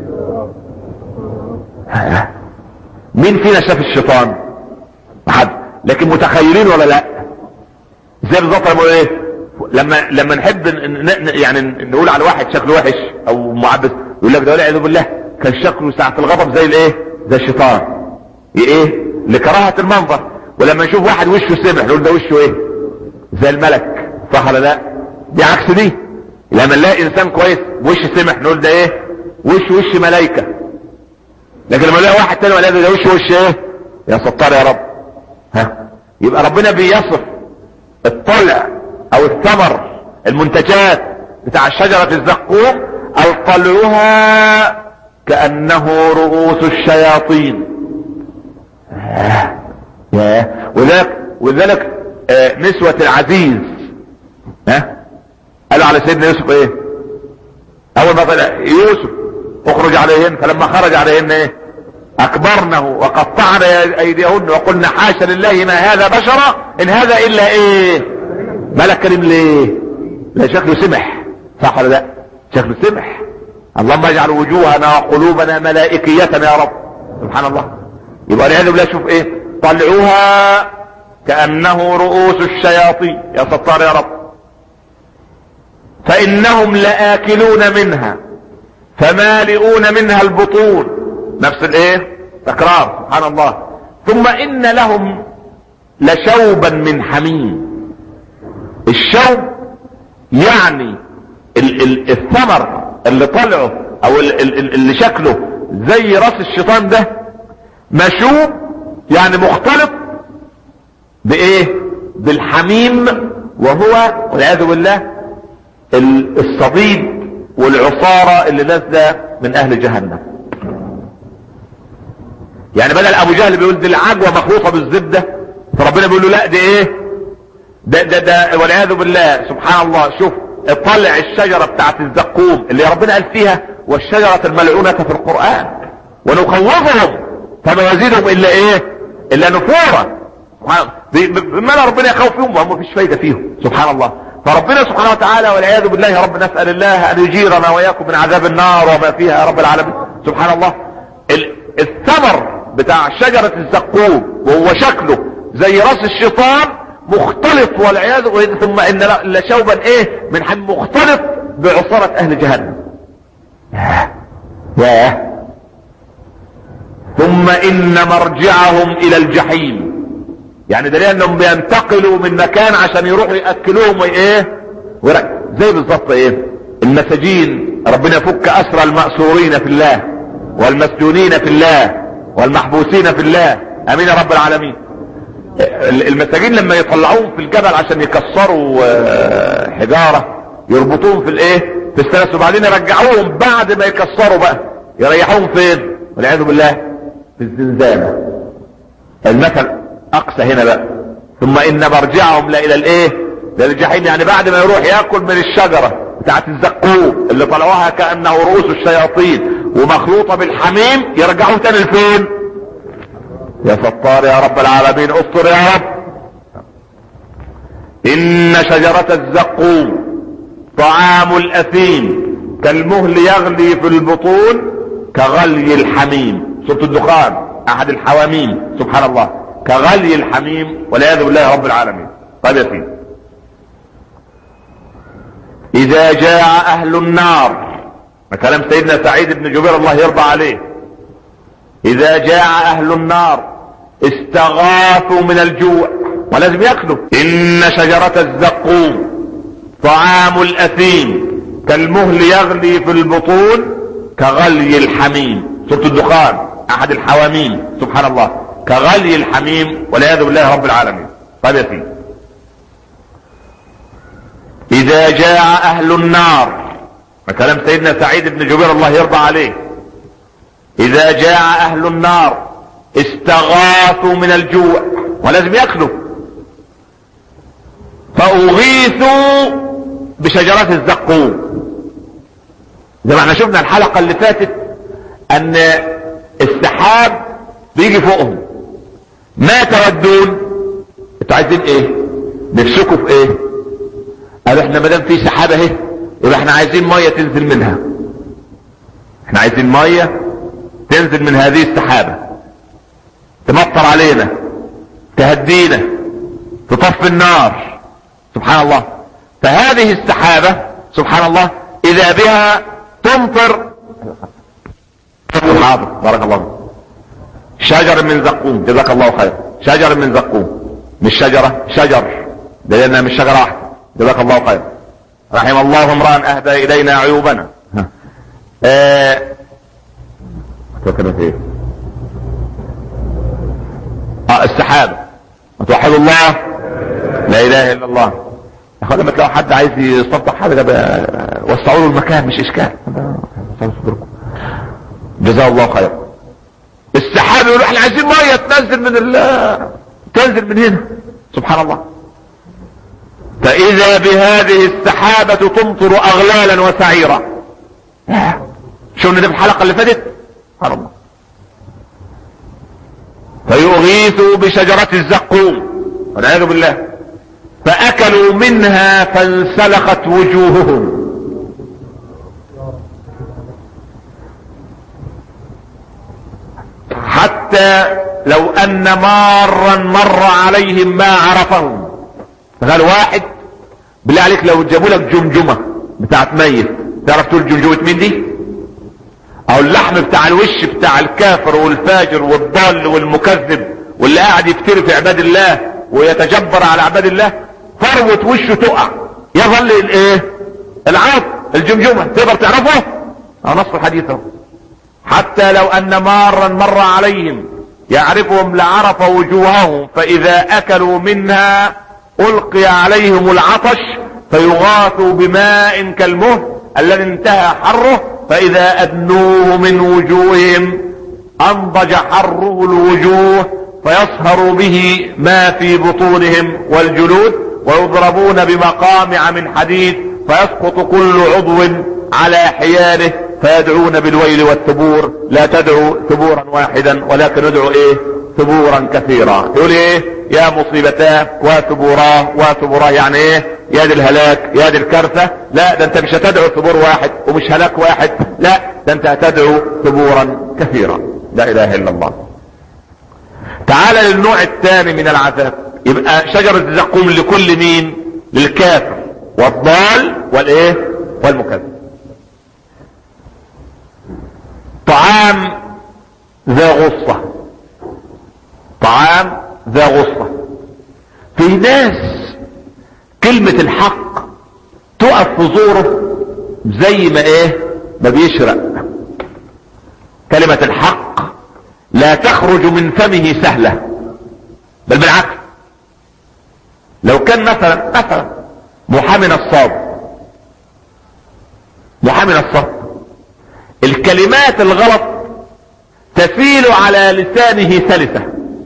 مين فينا شاف الشيطان محد لكن متخيلين ولا لا زي بالظبط لما ايه لما لما نحب ن... ن... يعني نقول على واحد شكله وحش او معبس يقول لك ده والعياذ بالله كان شكله ساعة الغضب زي الايه زي الشيطان ايه لكراهة المنظر ولما نشوف واحد وشه سمح نقول ده وشه ايه زي الملك صح ولا لا دي عكس دي لما نلاقي انسان كويس وش سمح نقول ده ايه وش وش ملايكة لكن لما نلاقي واحد تاني ولا ده وش وش ايه يا ستار يا رب ها يبقى ربنا بيصف الطلع او الثمر المنتجات بتاع شجرة الزقوم الطلعها كأنه رؤوس الشياطين آه. ياه وذلك وذلك آه نسوة العزيز ها آه. قالوا على سيدنا يوسف ايه اول ما طلع يوسف اخرج عليهن فلما خرج عليهن ايه اكبرنه وقطعنا ايديهن وقلنا حاشا لله ما هذا بشرا ان هذا الا ايه ملك كريم ليه لا شكله سمح صح ولا لا شكله سمح اللهم اجعل وجوهنا وقلوبنا ملائكية يا رب سبحان الله يبقى والعياذ بالله شوف ايه طلعوها كأنه رؤوس الشياطين يا ستار يا رب فإنهم لآكلون منها فمالئون منها البطون نفس الايه تكرار سبحان الله ثم إن لهم لشوبا من حميم الشوب يعني ال ال الثمر اللي طلعه او ال ال اللي شكله زي راس الشيطان ده مشوب يعني مختلط بايه بالحميم وهو والعياذ بالله الصديد والعصارة اللي نازلة من اهل جهنم يعني بدل ابو جهل بيقول دي العجوة مخلوطة بالزبدة فربنا بيقول له لا دي ايه ده ده ده والعياذ بالله سبحان الله شوف طلع الشجرة بتاعت الزقوم اللي ربنا قال فيها والشجرة الملعونة في القرآن ونخوفهم فما يزيدهم الا ايه الا نفورا بما ربنا يخوف فيهم وهم مفيش فايدة فيهم سبحان الله فربنا سبحانه وتعالى والعياذ بالله يا رب نسأل الله ان يجيرنا وإياكم من عذاب النار وما فيها يا رب العالمين سبحان الله الثمر بتاع شجرة الزقوم وهو شكله زي راس الشيطان مختلط والعياذ ثم ان لشوبا ايه من حم مختلط بعصارة اهل جهنم ياه ثم ان مرجعهم الى الجحيم يعني دليل انهم بينتقلوا من مكان عشان يروحوا ياكلوهم وايه زي بالظبط ايه المساجين ربنا يفك اسرى المأسورين في الله والمسجونين في الله والمحبوسين في الله امين يا رب العالمين المساجين لما يطلعوهم في الجبل عشان يكسروا حجارة يربطوهم في الايه في السلس وبعدين يرجعوهم بعد ما يكسروا بقى يريحوهم فين والعياذ بالله في الزنزانة المثل اقصى هنا بقى ثم ان مرجعهم لا الى الايه للجحيم يعني بعد ما يروح ياكل من الشجرة بتاعت الزقوم اللي طلعوها كأنه رؤوس الشياطين ومخلوطة بالحميم يرجعوه تاني لفين يا ستار يا رب العالمين استر يا رب ان شجرة الزقوم طعام الاثيم كالمهل يغلي في البطون كغلي الحميم سورة الدخان احد الحواميم سبحان الله كغلي الحميم والعياذ بالله رب العالمين طيب يا سيدي اذا جاء اهل النار كلام سيدنا سعيد بن جبير الله يرضى عليه اذا جاء اهل النار استغاثوا من الجوع ولازم ياكلوا ان شجرة الزقوم طعام الاثيم كالمهل يغلي في البطون كغلي الحميم سورة الدخان احد الحواميم سبحان الله كغلي الحميم والعياذ بالله رب العالمين طيب يا سيدي اذا جاء اهل النار كلام سيدنا سعيد بن جبير الله يرضى عليه اذا جاء اهل النار استغاثوا من الجوع ولازم ياكلوا فاغيثوا بشجرات الزقوم زي ما احنا شفنا الحلقة اللي فاتت ان السحاب بيجي فوقهم ما تودون انتوا عايزين ايه نفسكوا في ايه قالوا احنا مادام في سحابة اهي يبقى احنا عايزين مية تنزل منها احنا عايزين مية تنزل من هذه السحابة تمطر علينا تهدينا تطفي النار سبحان الله فهذه السحابة سبحان الله اذا بها تمطر حاضر بارك الله شجر من زقوم جزاك الله خير شجر من زقوم مش شجرة شجر لانها مش شجرة واحدة جزاك الله خير رحم الله امرا اهدى الينا عيوبنا اه فكرة ايه اه السحابة توحدوا الله لا اله الا الله يا اخوان لما تلاقوا حد عايز يصدق حاجة ده وسعوا له المكان مش اشكال جزاه الله خير السحاب يقول احنا عايزين ميه تنزل من ال تنزل من هنا سبحان الله فاذا بهذه السحابة تمطر اغلالا وسعيرا شو ده في الحلقة اللي فاتت سبحان الله فيغيثوا بشجرة الزقوم والعياذ بالله فاكلوا منها فانسلخت وجوههم حتى لو ان مارا مر عليهم ما عرفهم قال واحد بالله عليك لو جابوا لك جمجمة بتاعت ميت تعرف تقول جمجمة مين دي او اللحم بتاع الوش بتاع الكافر والفاجر والضال والمكذب واللي قاعد يفتري في عباد الله ويتجبر على عباد الله فروة وشه تقع يظل الايه العرض الجمجمة تقدر تعرفه اه نص الحديث اهو حتى لو ان مارا مر عليهم يعرفهم لعرف وجوههم فاذا اكلوا منها القي عليهم العطش فيغاثوا بماء كالمهل الذي انتهى حره فاذا ادنوه من وجوههم انضج حره الوجوه فيصهر به ما في بطونهم والجلود ويضربون بمقامع من حديد فيسقط كل عضو على حياله فيدعون بالويل والثبور لا تدعوا ثبورا واحدا ولكن ادعوا ايه ثبورا كثيرا يقول ايه يا مصيبتاه وثبوراه وثبوراه يعني ايه يا دي الهلاك يا دي الكارثة لا ده انت مش هتدعو ثبور واحد ومش هلاك واحد لا ده انت هتدعو ثبورا كثيرا لا اله الا الله تعال للنوع الثاني من العذاب يبقى شجرة الزقوم لكل مين للكافر والضال والايه والمكذب طعام ذا غصة طعام ذا غصة في ناس كلمة الحق تقف في زوره زي ما ايه ما بيشرق كلمة الحق لا تخرج من فمه سهلة بل بالعكس لو كان مثلا مثلا محامي نصاب محامي نصاب الكلمات الغلط تسيل على لسانه سلسة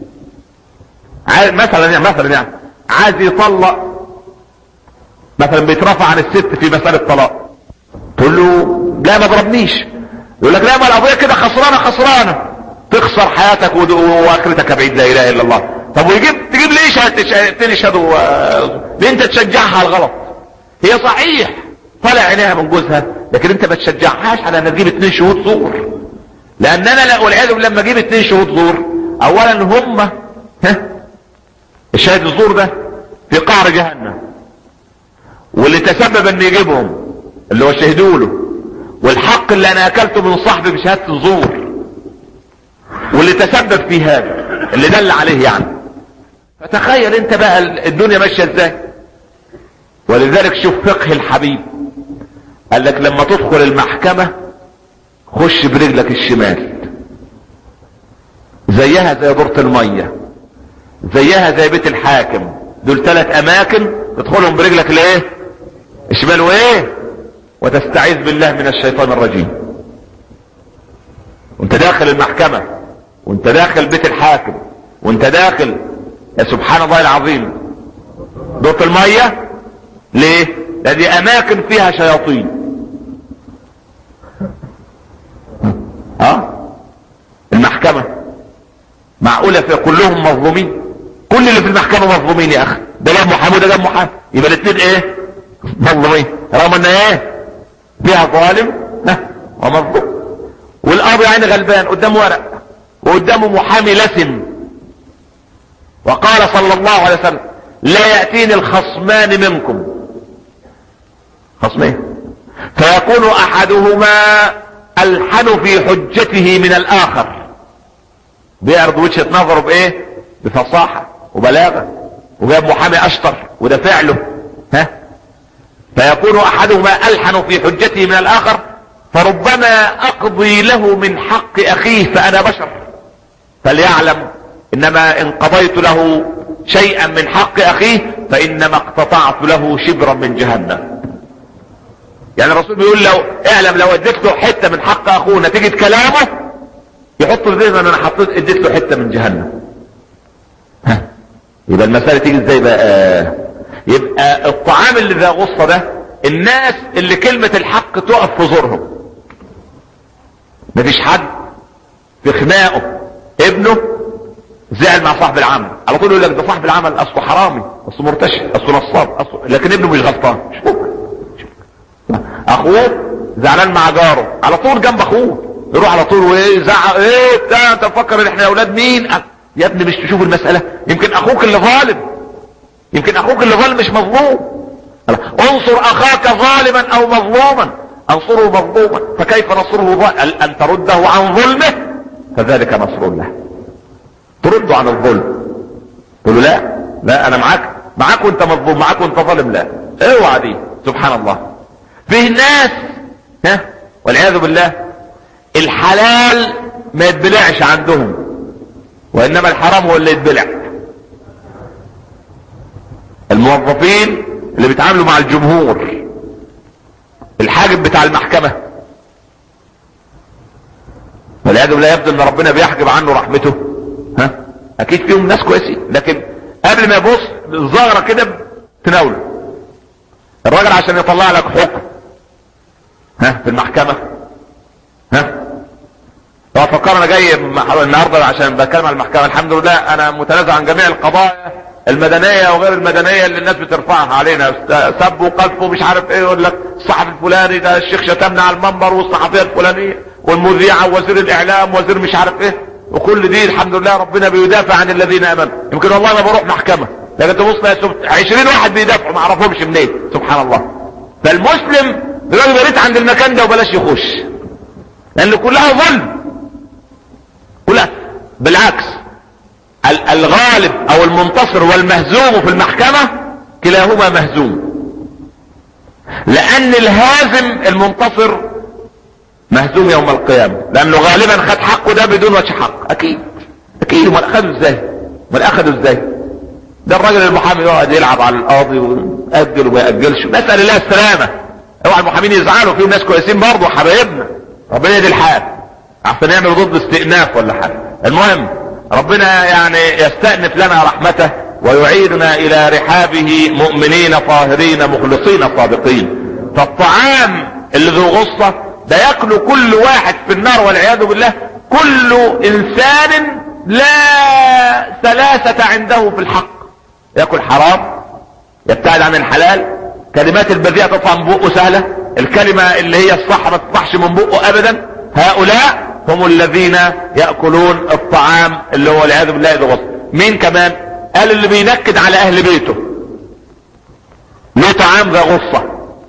مثلا يعني مثلا يعني عايز يطلق مثلا بيترفع عن الست في مسألة طلاق تقول له لا ما ضربنيش يقول لك لا ما القضية كده خسرانة خسرانة تخسر حياتك واخرتك بعيد لا اله الا الله طب ويجيب تجيب ليه شهادتين يشهدوا ليه انت تشجعها على الغلط هي صحيح طالع عينيها من جوزها لكن انت ما تشجعهاش على ان تجيب اتنين شهود زور لان انا لا والعياذ بالله لما اجيب اتنين شهود زور اولا هم ها الشاهد الزور ده في قعر جهنم واللي تسبب ان يجيبهم اللي هو شهدوا له والحق اللي انا اكلته من صاحبي بشهاده الزور واللي تسبب في هذا اللي دل عليه يعني فتخيل انت بقى الدنيا ماشيه ازاي ولذلك شوف فقه الحبيب قال لك لما تدخل المحكمة خش برجلك الشمال زيها زي دورة المية زيها زي بيت الحاكم دول ثلاث اماكن تدخلهم برجلك الايه الشمال وايه وتستعيذ بالله من الشيطان الرجيم وانت داخل المحكمة وانت داخل بيت الحاكم وانت داخل يا سبحان الله العظيم دورة المية ليه لان دي اماكن فيها شياطين اه المحكمة معقولة في كلهم مظلومين كل اللي في المحكمة مظلومين يا اخي ده جاب محامي وده جاب محامي يبقى الاثنين ايه مظلومين رغم ان ايه فيها ظالم ها ومظلوم والقاضي عين غلبان قدامه ورق وقدامه محامي لسن وقال صلى الله عليه وسلم لا يأتيني الخصمان منكم خصمين فيكون احدهما الحن في حجته من الاخر بيعرض وجهة نظره بايه بفصاحة وبلاغة وجاب محامي اشطر وده فعله ها فيكون احدهما الحن في حجته من الاخر فربما اقضي له من حق اخيه فانا بشر فليعلم انما ان قضيت له شيئا من حق اخيه فانما اقتطعت له شبرا من جهنم يعني الرسول بيقول لو اعلم لو اديت له حته من حق اخوه نتيجه كلامه يحط في ذهنه ان انا حطيت اديت له حته من جهنم ها يبقى المساله تيجي ازاي بقى يبقى الطعام اللي ذا غصه ده الناس اللي كلمه الحق تقف في زورهم مفيش حد في خناقه ابنه زعل مع صاحب العمل على طول يقول لك ده صاحب العمل اصله حرامي اصله مرتشي اصله نصاب اصله لكن ابنه مش غلطان مش ممكن اخوه زعلان مع جاره على طول جنب اخوه يروح على طول وايه زعق ايه بتاع انت مفكر ان احنا اولاد مين أه. يا ابني مش تشوف المساله يمكن اخوك اللي ظالم يمكن اخوك اللي ظالم مش مظلوم انصر اخاك ظالما او مظلوما انصره مظلوما فكيف نصره ظالما ان ترده عن ظلمه فذلك نصر الله ترده عن الظلم تقول له لا لا انا معاك معاك وانت مظلوم معاك وانت ظالم لا اوعى دي سبحان الله فيه ناس ها والعياذ بالله الحلال ما يتبلعش عندهم وانما الحرام هو اللي يتبلع الموظفين اللي بيتعاملوا مع الجمهور الحاجب بتاع المحكمة والعياذ بالله يبدو ان ربنا بيحجب عنه رحمته ها اكيد فيهم ناس كويسين لكن قبل ما يبص الزهرة كده تناوله الراجل عشان يطلع لك حكم ها في المحكمة ها هو فكر انا جاي النهارده عشان بتكلم عن المحكمة الحمد لله انا متنازع عن جميع القضايا المدنية وغير المدنية اللي الناس بترفعها علينا سب وقذف ومش عارف ايه يقول لك الصحفي الفلاني ده الشيخ شتمنا على المنبر والصحفية الفلانية والمذيعة ووزير الاعلام وزير مش عارف ايه وكل دي الحمد لله ربنا بيدافع عن الذين امنوا يمكن والله ما بروح محكمة لكن تبص يا سبت 20 واحد بيدافعوا ما اعرفهمش منين سبحان الله فالمسلم بيقول يا ريت عند المكان ده وبلاش يخش لان كلها ظلم كلها بالعكس الغالب او المنتصر والمهزوم في المحكمة كلاهما مهزوم لان الهازم المنتصر مهزوم يوم القيامة لانه غالبا خد حقه ده بدون وجه حق اكيد اكيد امال اخده ازاي امال اخده ازاي ده الراجل المحامي يقعد يلعب على القاضي ويأجل وما يأجلش نسأل الله السلامة اوعى المحامين يزعلوا فيهم ناس كويسين برضه حبايبنا ربنا يدي الحال عشان يعمل ضد استئناف ولا حاجة المهم ربنا يعني يستأنف لنا رحمته ويعيدنا الى رحابه مؤمنين طاهرين مخلصين صادقين فالطعام اللي ذو غصة ده ياكله كل واحد في النار والعياذ بالله كل انسان لا ثلاثة عنده في الحق ياكل حرام يبتعد عن الحلال كلمات البذيئة تطلع من بقه سهلة الكلمة اللي هي الصح ما تطلعش من بقه ابدا هؤلاء هم الذين يأكلون الطعام اللي هو والعياذ بالله ذو غصة مين كمان قال اللي بينكد على اهل بيته له طعام ذا غصة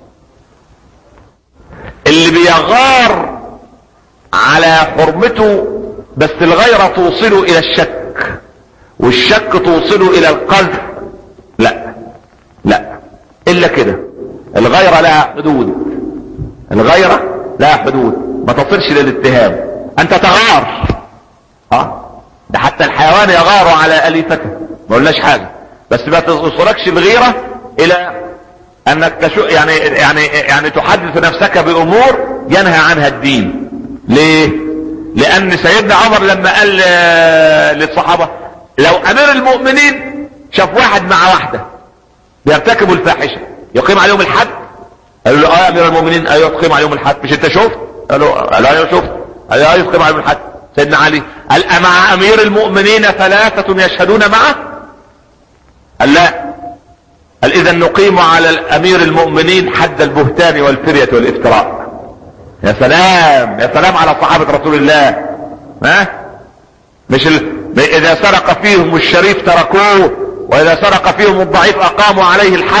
اللي بيغار على حرمته بس الغيرة توصله الى الشك والشك توصله الى القذف لا لا الا كده الغيرة لها حدود الغيرة لها حدود ما تصلش للاتهام انت تغار اه ده حتى الحيوان يغار على اليفته ما قلناش حاجة بس ما توصلكش الغيرة الى انك تشو يعني يعني يعني تحدث نفسك بامور ينهى عنها الدين ليه لان سيدنا عمر لما قال للصحابة لو امير المؤمنين شاف واحد مع واحدة بيرتكبوا الفاحشة يقيم عليهم الحد قالوا له اه يا امير المؤمنين ايوه تقيم عليهم الحد مش انت شفت قالوا لا ايوه شفت ايوه ايوه تقيم عليهم الحد سيدنا علي قال مع امير المؤمنين ثلاثة يشهدون معه قال لا قال اذا نقيم على الامير المؤمنين حد البهتان والفرية والافتراء يا سلام يا سلام على صحابة رسول الله ها مش ال... اذا سرق فيهم الشريف تركوه واذا سرق فيهم الضعيف اقاموا عليه الحد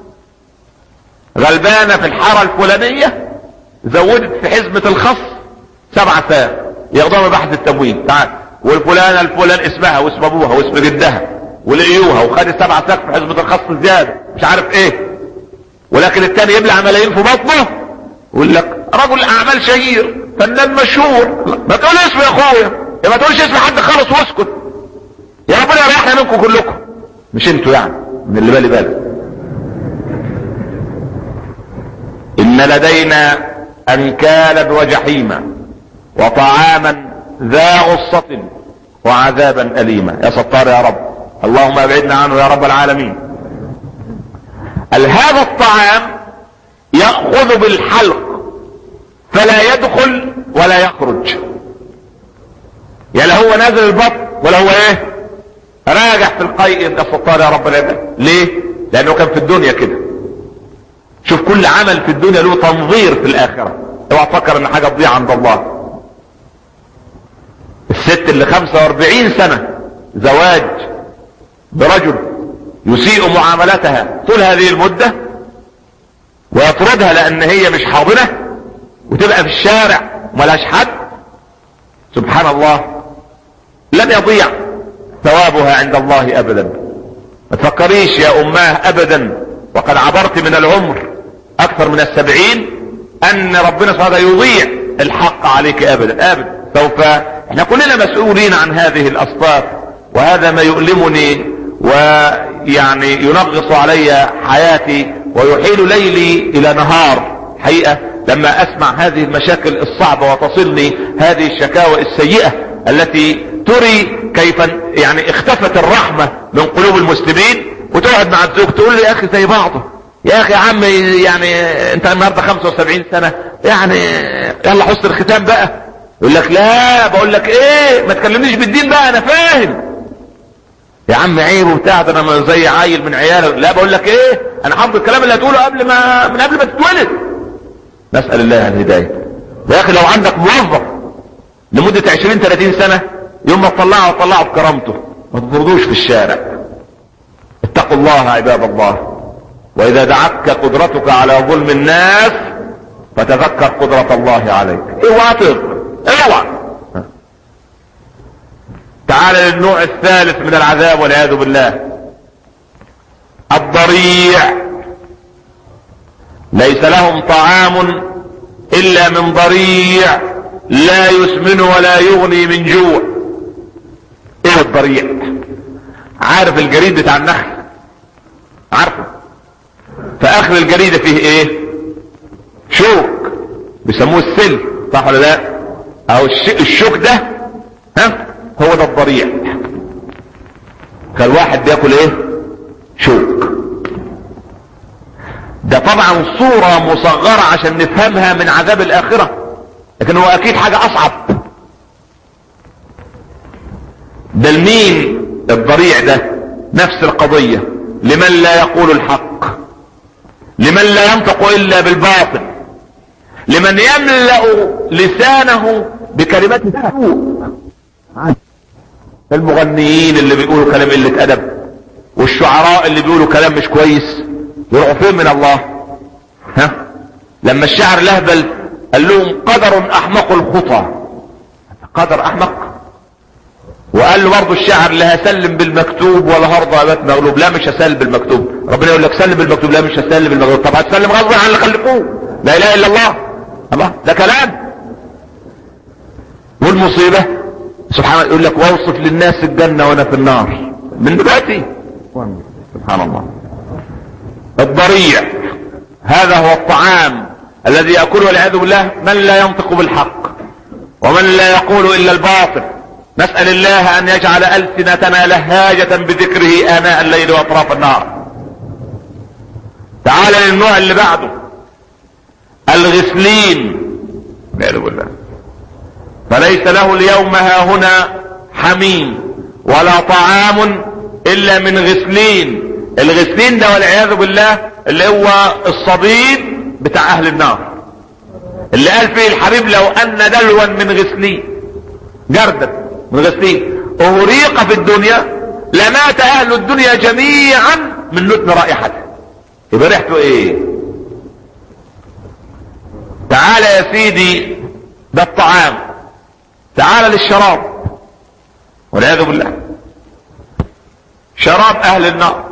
غلبانة في الحارة الفلانية زودت في حزمة الخص سبعة ساعة ياخدوها من بحث التموين تعال والفلانة الفلان اسمها واسم ابوها واسم جدها ولقيوها وخدت سبعة ساعة في حزمة الخص زيادة مش عارف ايه ولكن التاني يبلع ملايين في بطنه يقول لك رجل اعمال شهير فنان مشهور ما تقول اسم يا اخويا يا ما تقولش اسم حد خالص واسكت يا ربنا يريحنا منكم كلكم مش انتوا يعني من اللي بالي بالك ان لدينا انكالا وجحيما وطعاما ذا غصة وعذابا اليما يا ستار يا رب اللهم ابعدنا عنه يا رب العالمين هذا الطعام يأخذ بالحلق فلا يدخل ولا يخرج يا لا هو نازل البطن ولا هو ايه راجع في القيء انت ستار يا رب العالمين ليه لانه كان في الدنيا كده شوف كل عمل في الدنيا له تنظير في الاخرة اوعى تفكر ان حاجة تضيع عند الله الست اللي 45 سنة زواج برجل يسيء معاملتها طول هذه المدة ويطردها لان هي مش حاضنة وتبقى في الشارع وملهاش حد سبحان الله لن يضيع ثوابها عند الله ابدا ما تفكريش يا اماه ابدا وقد عبرت من العمر اكثر من السبعين ان ربنا سبحانه يضيع الحق عليك ابدا ابدا سوف احنا كلنا مسؤولين عن هذه الاصناف وهذا ما يؤلمني ويعني ينغص علي حياتي ويحيل ليلي الى نهار حقيقة لما اسمع هذه المشاكل الصعبة وتصلني هذه الشكاوى السيئة التي تري كيف يعني اختفت الرحمة من قلوب المسلمين وتقعد مع الزوج تقول له يا اخي زي بعضه يا اخي يا عم يعني انت النهارده 75 سنة يعني يلا حسن الختام بقى يقول لك لا بقول لك ايه ما تكلمنيش بالدين بقى انا فاهم يا عم عيب وبتاع ده انا زي عيل من عياله لا بقول لك ايه انا حافظ الكلام اللي هتقوله قبل ما من قبل ما تتولد نسأل الله الهداية يا اخي لو عندك موظف لمدة 20 30 سنة يوم ما تطلعه تطلعه بكرامته ما تطردوش في الشارع اتقوا الله عباد الله واذا دعتك قدرتك على ظلم الناس فتذكر قدرة الله عليك اوعى تظلم اوعى تعال للنوع الثالث من العذاب والعياذ بالله الضريع ليس لهم طعام الا من ضريع لا يسمن ولا يغني من جوع ايه الضريع عارف الجريد بتاع النخل عارفه فاخر الجريدة فيه ايه شوك بيسموه السل صح ولا لا او الشوك ده ها هو ده الضريع فالواحد بياكل ايه شوك ده طبعا صورة مصغرة عشان نفهمها من عذاب الاخرة لكن هو اكيد حاجة اصعب ده المين الضريع ده نفس القضية لمن لا يقول الحق لمن لا ينطق الا بالباطل لمن يملأ لسانه بكلمات السوء المغنيين اللي بيقولوا كلام قلة ادب والشعراء اللي بيقولوا كلام مش كويس يروحوا فين من الله ها لما الشعر لهبل قال لهم قدر احمق الخطى قدر احمق وقال له برضه الشاعر لا هسلم بالمكتوب ولا هرضى ابات مغلوب لا مش هسلم بالمكتوب ربنا يقول لك سلم بالمكتوب لا مش هسلم بالمكتوب طب هتسلم غصب عن اللي خلقوه لا اله الا الله الله ده كلام والمصيبة سبحان الله يقول لك واوصف للناس الجنة وانا في النار من دلوقتي سبحان الله الضريع هذا هو الطعام الذي يأكله والعياذ بالله من لا ينطق بالحق ومن لا يقول الا الباطل نسأل الله ان يجعل ألسنتنا لهاجة بذكره آناء الليل واطراف النهار تعال للنوع اللي بعده الغسلين والعياذ بالله فليس له اليوم ها هنا حميم ولا طعام الا من غسلين الغسلين ده والعياذ بالله اللي هو الصديد بتاع اهل النار اللي قال فيه الحبيب لو ان دلوا من غسلين جردا من غسلين اهريق في الدنيا لمات اهل الدنيا جميعا من نتن رائحته يبقى ريحته ايه تعال يا سيدي ده الطعام تعال للشراب والعياذ بالله شراب اهل النار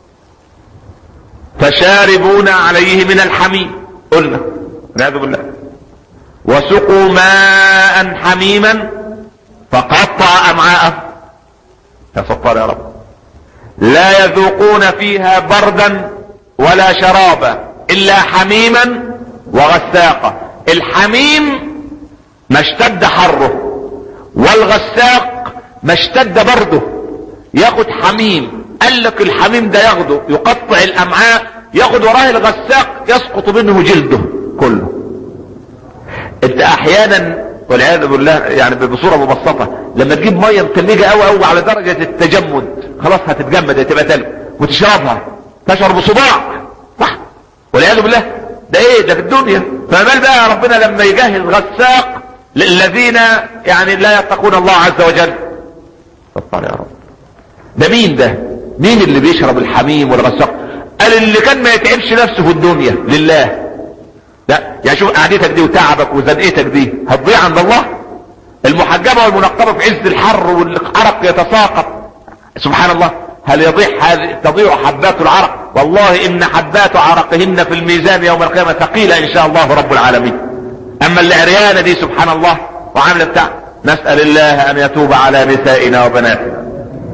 فشاربون عليه من الحميم قلنا والعياذ بالله وسقوا ماء حميما فقطع امعاءه يا ستار يا رب لا يذوقون فيها بردا ولا شرابا الا حميما وغساقا الحميم ما اشتد حره والغساق ما اشتد برده ياخد حميم قال لك الحميم ده ياخده يقطع الامعاء ياخد وراه الغساق يسقط منه جلده كله انت احيانا والعياذ بالله يعني بصوره مبسطه لما تجيب ميه متلجه قوي قوي على درجه التجمد خلاص هتتجمد هتبقى تلج وتشربها تشعر بصداع صح والعياذ بالله ده ايه ده في الدنيا فما بال بقى ربنا لما يجهز غساق للذين يعني لا يتقون الله عز وجل استغفر يا رب ده مين ده مين اللي بيشرب الحميم والغساق قال اللي كان ما يتعبش نفسه في الدنيا لله لا يعني شوف قعدتك دي وتعبك وزنقتك دي هتضيع عند الله المحجبة والمنقبة في عز الحر والعرق يتساقط سبحان الله هل يضيع هذه تضيع حبات العرق والله ان حبات عرقهن في الميزان يوم القيامة ثقيلة ان شاء الله رب العالمين اما اللي عريانة دي سبحان الله وعاملة بتاع نسأل الله ان يتوب على نسائنا وبناتنا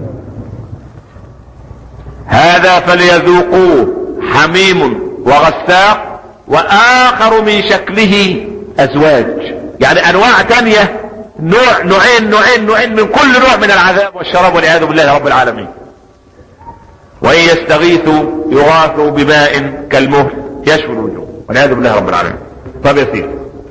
هذا فليذوقوه حميم وغساق واخر من شكله ازواج يعني انواع تانية نوع نوعين نوعين نوعين من كل نوع من العذاب والشراب والعياذ بالله رب العالمين وان يستغيثوا يغاثوا بماء كالمهل يشوي الوجوه والعياذ بالله رب العالمين طب يا سيدي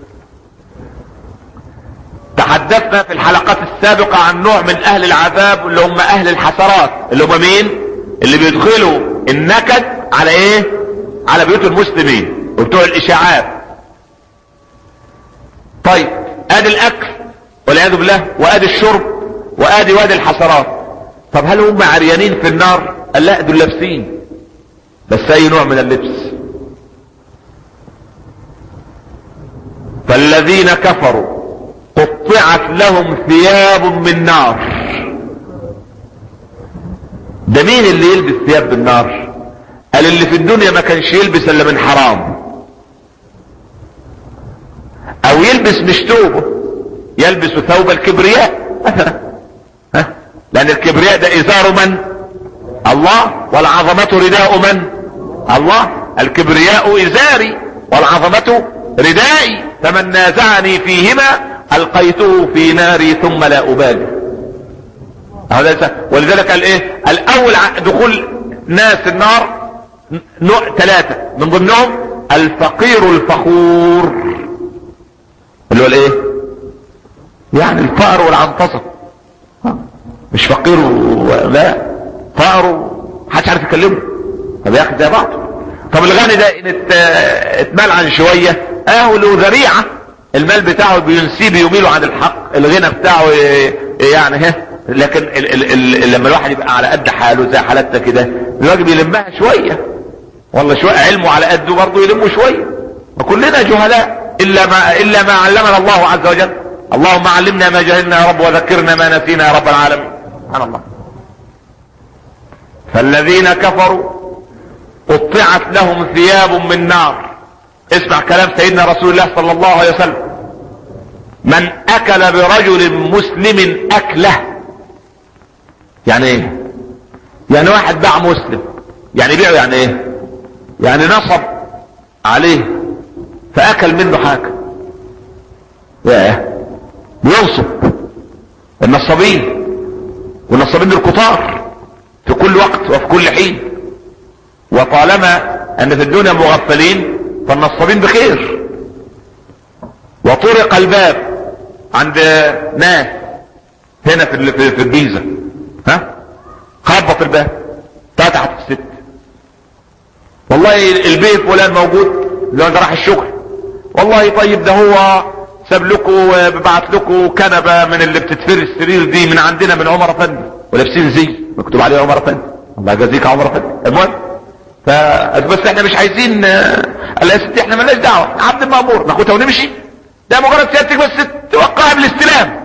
تحدثنا في الحلقات السابقة عن نوع من اهل العذاب اللي هم اهل الحسرات اللي هم مين اللي بيدخلوا النكد على ايه على بيوت المسلمين وبتوع الاشاعات طيب ادي الاكل والعياذ بالله وادي الشرب وادي وادي الحسرات طب هل هم عريانين في النار قال لا دول لابسين بس اي نوع من اللبس فالذين كفروا قطعت لهم ثياب من نار ده مين اللي يلبس ثياب بالنار قال اللي في الدنيا ما كانش يلبس الا من حرام او يلبس مش ثوبه يلبس ثوب الكبرياء مثلا ها لان الكبرياء ده ازار من الله والعظمة رداء من الله الكبرياء ازاري والعظمة ردائي فمن نازعني فيهما القيته في ناري ثم لا ابالي ولذلك قال ايه الاول دخول ناس النار نوع ثلاثة من ضمنهم الفقير الفخور اللي هو الايه يعني الفقر والعنطسة مش فقير و... لا فقر محدش عارف يكلمه طب ياخد زي بعض طب الغني ده ان اتمال عن شوية اهو له ذريعة المال بتاعه بينسيه بيميله عن الحق الغنى بتاعه يعني ها لكن ال ال ال لما الواحد يبقى على قد حاله زي حالتنا كده الواجب يلمها شوية والله شوية علمه على قده برضه يلمه شوية وكلنا جهلاء الا ما الا ما علمنا الله عز وجل اللهم علمنا ما جهلنا يا رب وذكرنا ما نسينا يا رب العالمين سبحان الله فالذين كفروا قطعت لهم ثياب من نار اسمع كلام سيدنا رسول الله صلى الله عليه وسلم من اكل برجل مسلم اكله يعني ايه يعني واحد باع مسلم يعني بيعه يعني ايه يعني نصب عليه فاكل منه حاجة ياه بينصب النصابين والنصابين الكتار في كل وقت وفي كل حين وطالما ان في الدنيا مغفلين فالنصابين بخير وطرق الباب عند ناس هنا في في الجيزة ها خبط الباب فتحت الست والله البيت فلان موجود لو ده راح الشغل والله طيب ده هو ساب لكم ببعت لكم كنبه من اللي بتتفر السرير دي من عندنا من عمر افندي ولابسين زي مكتوب عليه عمر افندي الله يجازيك يا عمر افندي المهم ف بس احنا مش عايزين قال يا ستي احنا مالناش دعوه عبد المامور ناخدها ونمشي ده مجرد سيادتك بس توقعها بالاستلام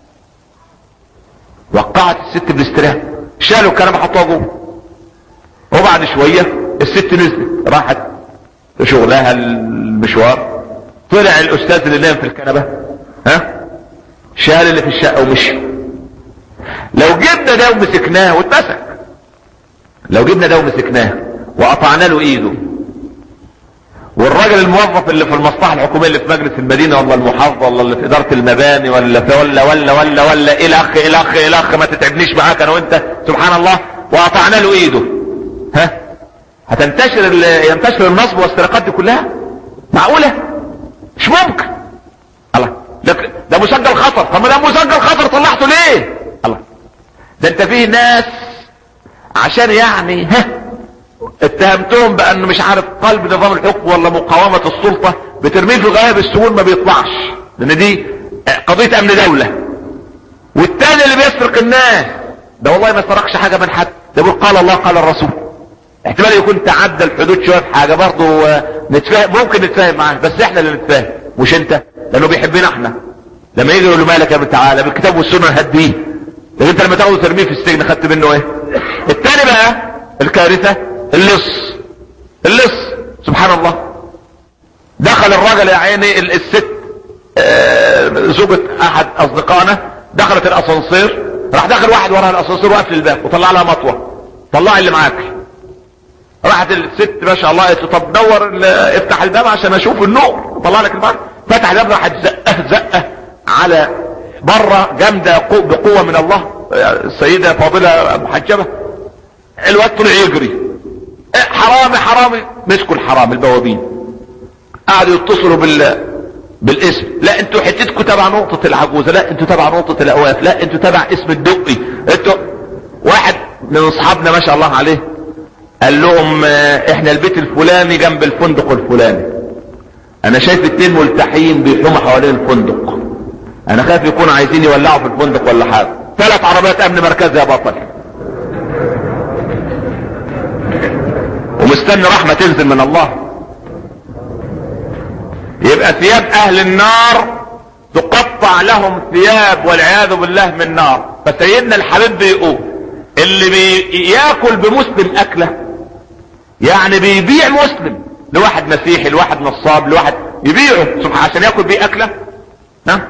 وقعت الست بالاستلام شالوا الكنبه حطوها جوه وبعد شويه الست نزلت راحت شغلها المشوار طلع الاستاذ اللي نام في الكنبه ها شال اللي في الشقه ومشي لو جبنا ده ومسكناه واتمسك لو جبنا ده ومسكناه وقطعنا له ايده والراجل الموظف اللي في المصلحه الحكوميه اللي في مجلس المدينه ولا المحافظه ولا اللي في اداره المباني ولا في ولا ولا ولا ولا الى اخ الى اخ الى اخ ما تتعبنيش معاك انا وانت سبحان الله وقطعنا له ايده ها هتنتشر ينتشر النصب والسرقات دي كلها معقوله مش ممكن الله ده, ده مسجل خطر طب ما ده مسجل خطر طلعته ليه الله ده انت فيه ناس عشان يعني ها اتهمتهم بانه مش عارف قلب نظام الحكم ولا مقاومة السلطة بترميه في غياب السجون ما بيطلعش لان دي قضية امن دولة والتاني اللي بيسرق الناس ده والله ما سرقش حاجة من حد ده بيقول قال الله قال الرسول احتمال يكون تعدى الحدود شوية في حاجة برضه نتفاهم ممكن نتفاهم معاه بس احنا اللي نتفاهم مش انت لانه بيحبنا احنا لما يجي يقول له مالك يا ابن تعالى بالكتاب والسنة هديه لكن انت لما تاخده ترميه في السجن خدت منه ايه التاني بقى الكارثة اللص اللص سبحان الله دخل الراجل يا عيني الست زوجة احد اصدقائنا دخلت الاسانسير راح دخل واحد وراها الاسانسير وقفل الباب وطلع لها مطوه طلع اللي معاك راحت الست ما شاء الله قالت له طب دور ال- افتح الباب عشان اشوف النور طلع لك الباب فتح الباب راحت زقه زقه على بره جامده قو- بقوه من الله السيده فاضله محجبه الواد طلع يجري إيه، حرامي حرامي مسكوا الحرامي البوابين قعدوا يتصلوا بال بالاسم لا انتوا حتتكم تبع نقطة العجوزة لا انتوا تبع نقطة الاواف لا انتوا تبع اسم الدقي انتوا واحد من اصحابنا ما شاء الله عليه قال لهم اه، احنا البيت الفلاني جنب الفندق الفلاني انا شايف اتنين ملتحين بيحوموا حوالين الفندق انا خايف يكونوا عايزين يولعوا في الفندق ولا حاجة ثلاث عربيات امن مركزي يا بطل ومستني رحمة تنزل من الله يبقى ثياب اهل النار تقطع لهم ثياب والعياذ بالله من نار فسيدنا الحبيب بيقول اللي بياكل بمسلم اكله يعني بيبيع مسلم لواحد مسيحي لواحد نصاب لواحد يبيعه سبحانه عشان ياكل بيه اكله ها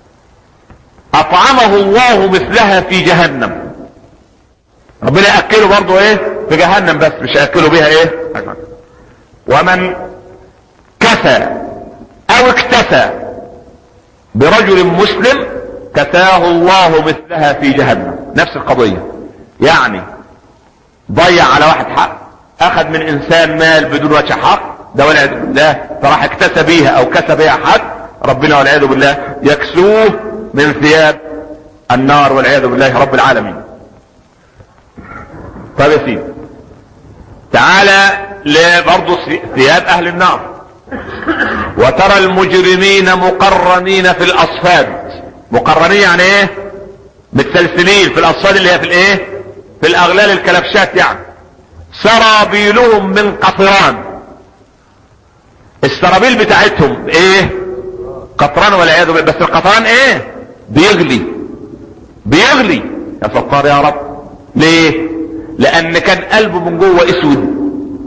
اطعمه الله مثلها في جهنم ربنا ياكله برضه ايه في جهنم بس مش ياكله بيها ايه ومن كسى او اكتفى برجل مسلم كساه الله مثلها في جهنم نفس القضية يعني ضيع على واحد حق اخذ من انسان مال بدون وجه حق ده والعياذ بالله فراح اكتسى بيها او كسب بيها حد ربنا والعياذ بالله يكسوه من ثياب النار والعياذ بالله رب العالمين طيب يا سيدي تعالى لبرضه ثياب اهل النار وترى المجرمين مقرنين في الاصفاد مقرنين يعني ايه متسلسلين في الاصفاد اللي هي في الايه في الاغلال الكلبشات يعني سرابيلهم من قطران السرابيل بتاعتهم ايه قطران والعياذ بالله بس القطران ايه بيغلي بيغلي يا ستار يا رب ليه لان كان قلبه من جوه اسود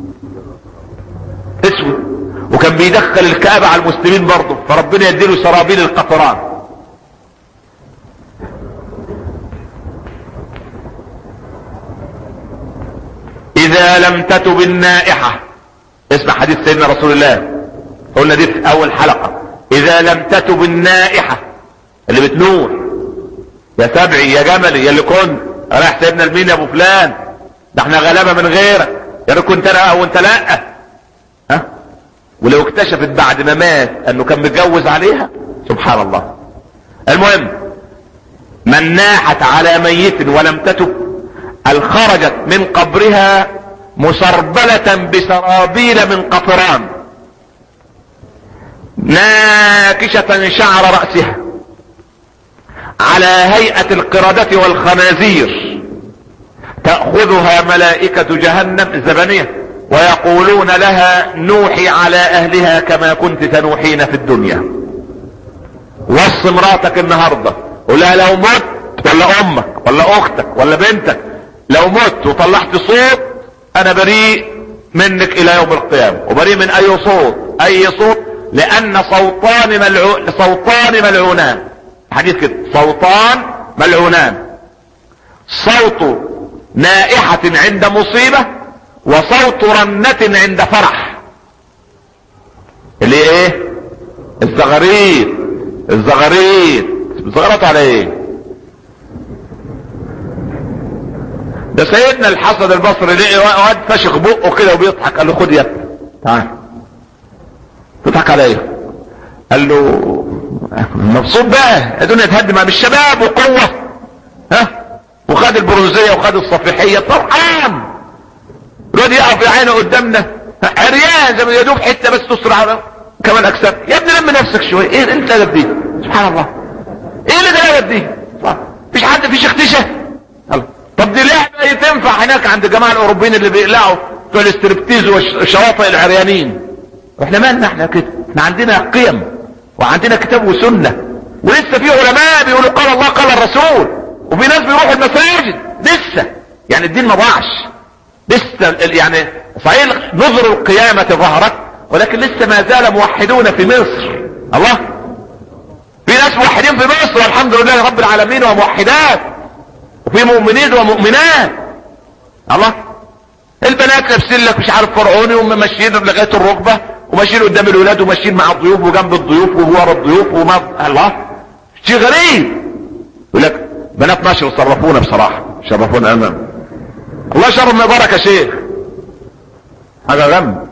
اسود وكان بيدخل الكآبة على المسلمين برضه فربنا يديله سرابيل القطران اذا لم تتب النائحة اسمع حديث سيدنا رسول الله قلنا دي في اول حلقة اذا لم تتب النائحة اللي بتنور يا سبعي يا جملي يا اللي كنت رايح سيدنا المين يا ابو فلان ده احنا غلابة من غيرك يا ريت كنت انا وانت لا ها ولو اكتشفت بعد ما مات انه كان متجوز عليها سبحان الله المهم من ناحت على ميت ولم تتب الخرجت من قبرها مسربلة بسرابيل من قطران ناكشة شعر رأسها على هيئة القردة والخنازير تأخذها ملائكة جهنم الزبانية ويقولون لها نوحي على اهلها كما كنت تنوحين في الدنيا وص مراتك النهاردة قول لها لو مت ولا امك ولا اختك ولا بنتك لو مت وطلعت صوت انا بريء منك الى يوم القيامة وبريء من اي صوت اي صوت لان صوتان ملعو... صوتان ملعونان حديث كده صوتان ملعونان صوت نائحة عند مصيبة وصوت رنة عند فرح اللي ايه الزغاريد الزغاريد زغرت على ايه ده سيدنا الحسن البصري لقي واد فشخ بقه كده وبيضحك قال له خد يا ابني تعال تضحك على ايه قال له مبسوط بقى الدنيا تهدم مع الشباب وقوة ها وخد البرونزية وخد الصفيحية فرحان الواد يقف في عينه قدامنا عريان زي ما يدوب حته بس تسرع كمان اجسام يا ابني لم نفسك شويه ايه انت ده دي سبحان الله ايه اللي ده دي مفيش حد فيش اختشه الله طب دي لعبه تنفع هناك عند الجماعه الاوروبيين اللي بيقلعوا بتوع الاستربتيز والشواطئ العريانين واحنا مالنا احنا كده احنا عندنا قيم وعندنا كتاب وسنه ولسه في علماء بيقولوا قال الله قال الرسول وفي ناس بيروحوا المساجد لسه يعني الدين ما ضاعش لسه يعني صحيح نظر القيامة ظهرت ولكن لسه ما زال موحدون في مصر الله في ناس موحدين في مصر والحمد لله رب العالمين وموحدات وفي مؤمنين ومؤمنات الله البنات لابسين لك مش عارف فرعوني وهم ماشيين لغايه الركبه وماشيين قدام الولاد وماشيين مع الضيوف وجنب الضيوف وورا الضيوف وما الله شيء غريب يقول لك بنات ماشي وصرفونا بصراحه شرفونا امام الله شرف ما بارك يا شيخ حاجه غم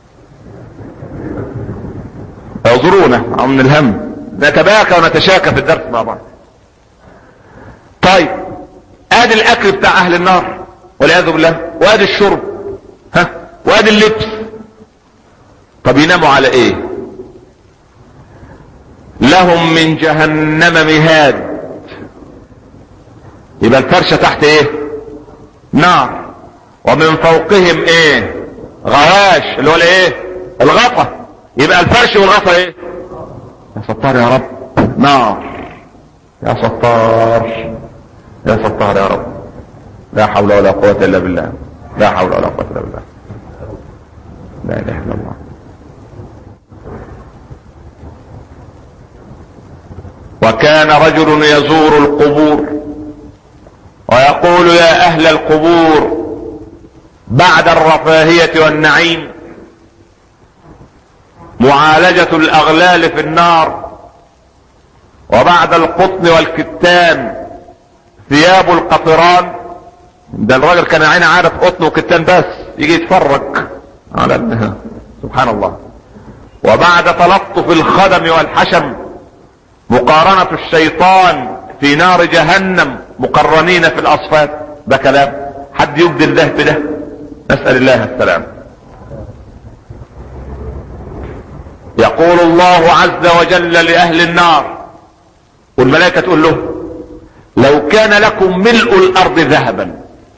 اعذرونا من الهم نتباكى ونتشاكى في الدرس مع بعض طيب ادي الاكل بتاع اهل النار والعياذ بالله وادي الشرب ها وادي اللبس طب يناموا على ايه لهم من جهنم مهاد يبقى الفرشة تحت ايه نار ومن فوقهم ايه غواش اللي هو الايه الغطا يبقى الفرش والغطا ايه يا ستار يا رب نار يا ستار يا ستار يا رب لا حول ولا قوة الا بالله لا حول ولا قوة الا بالله لا اله الا الله وكان رجل يزور القبور ويقول يا اهل القبور بعد الرفاهية والنعيم معالجة الاغلال في النار وبعد القطن والكتان ثياب القطران ده الراجل كان عين عارف قطن وكتان بس يجي يتفرج على انها سبحان الله وبعد تلطف الخدم والحشم مقارنة الشيطان في نار جهنم مقرنين في الاصفاد ده كلام حد يبدل ده بده نسأل الله السلام يقول الله عز وجل لأهل النار والملائكة تقول له لو كان لكم ملء الأرض ذهبا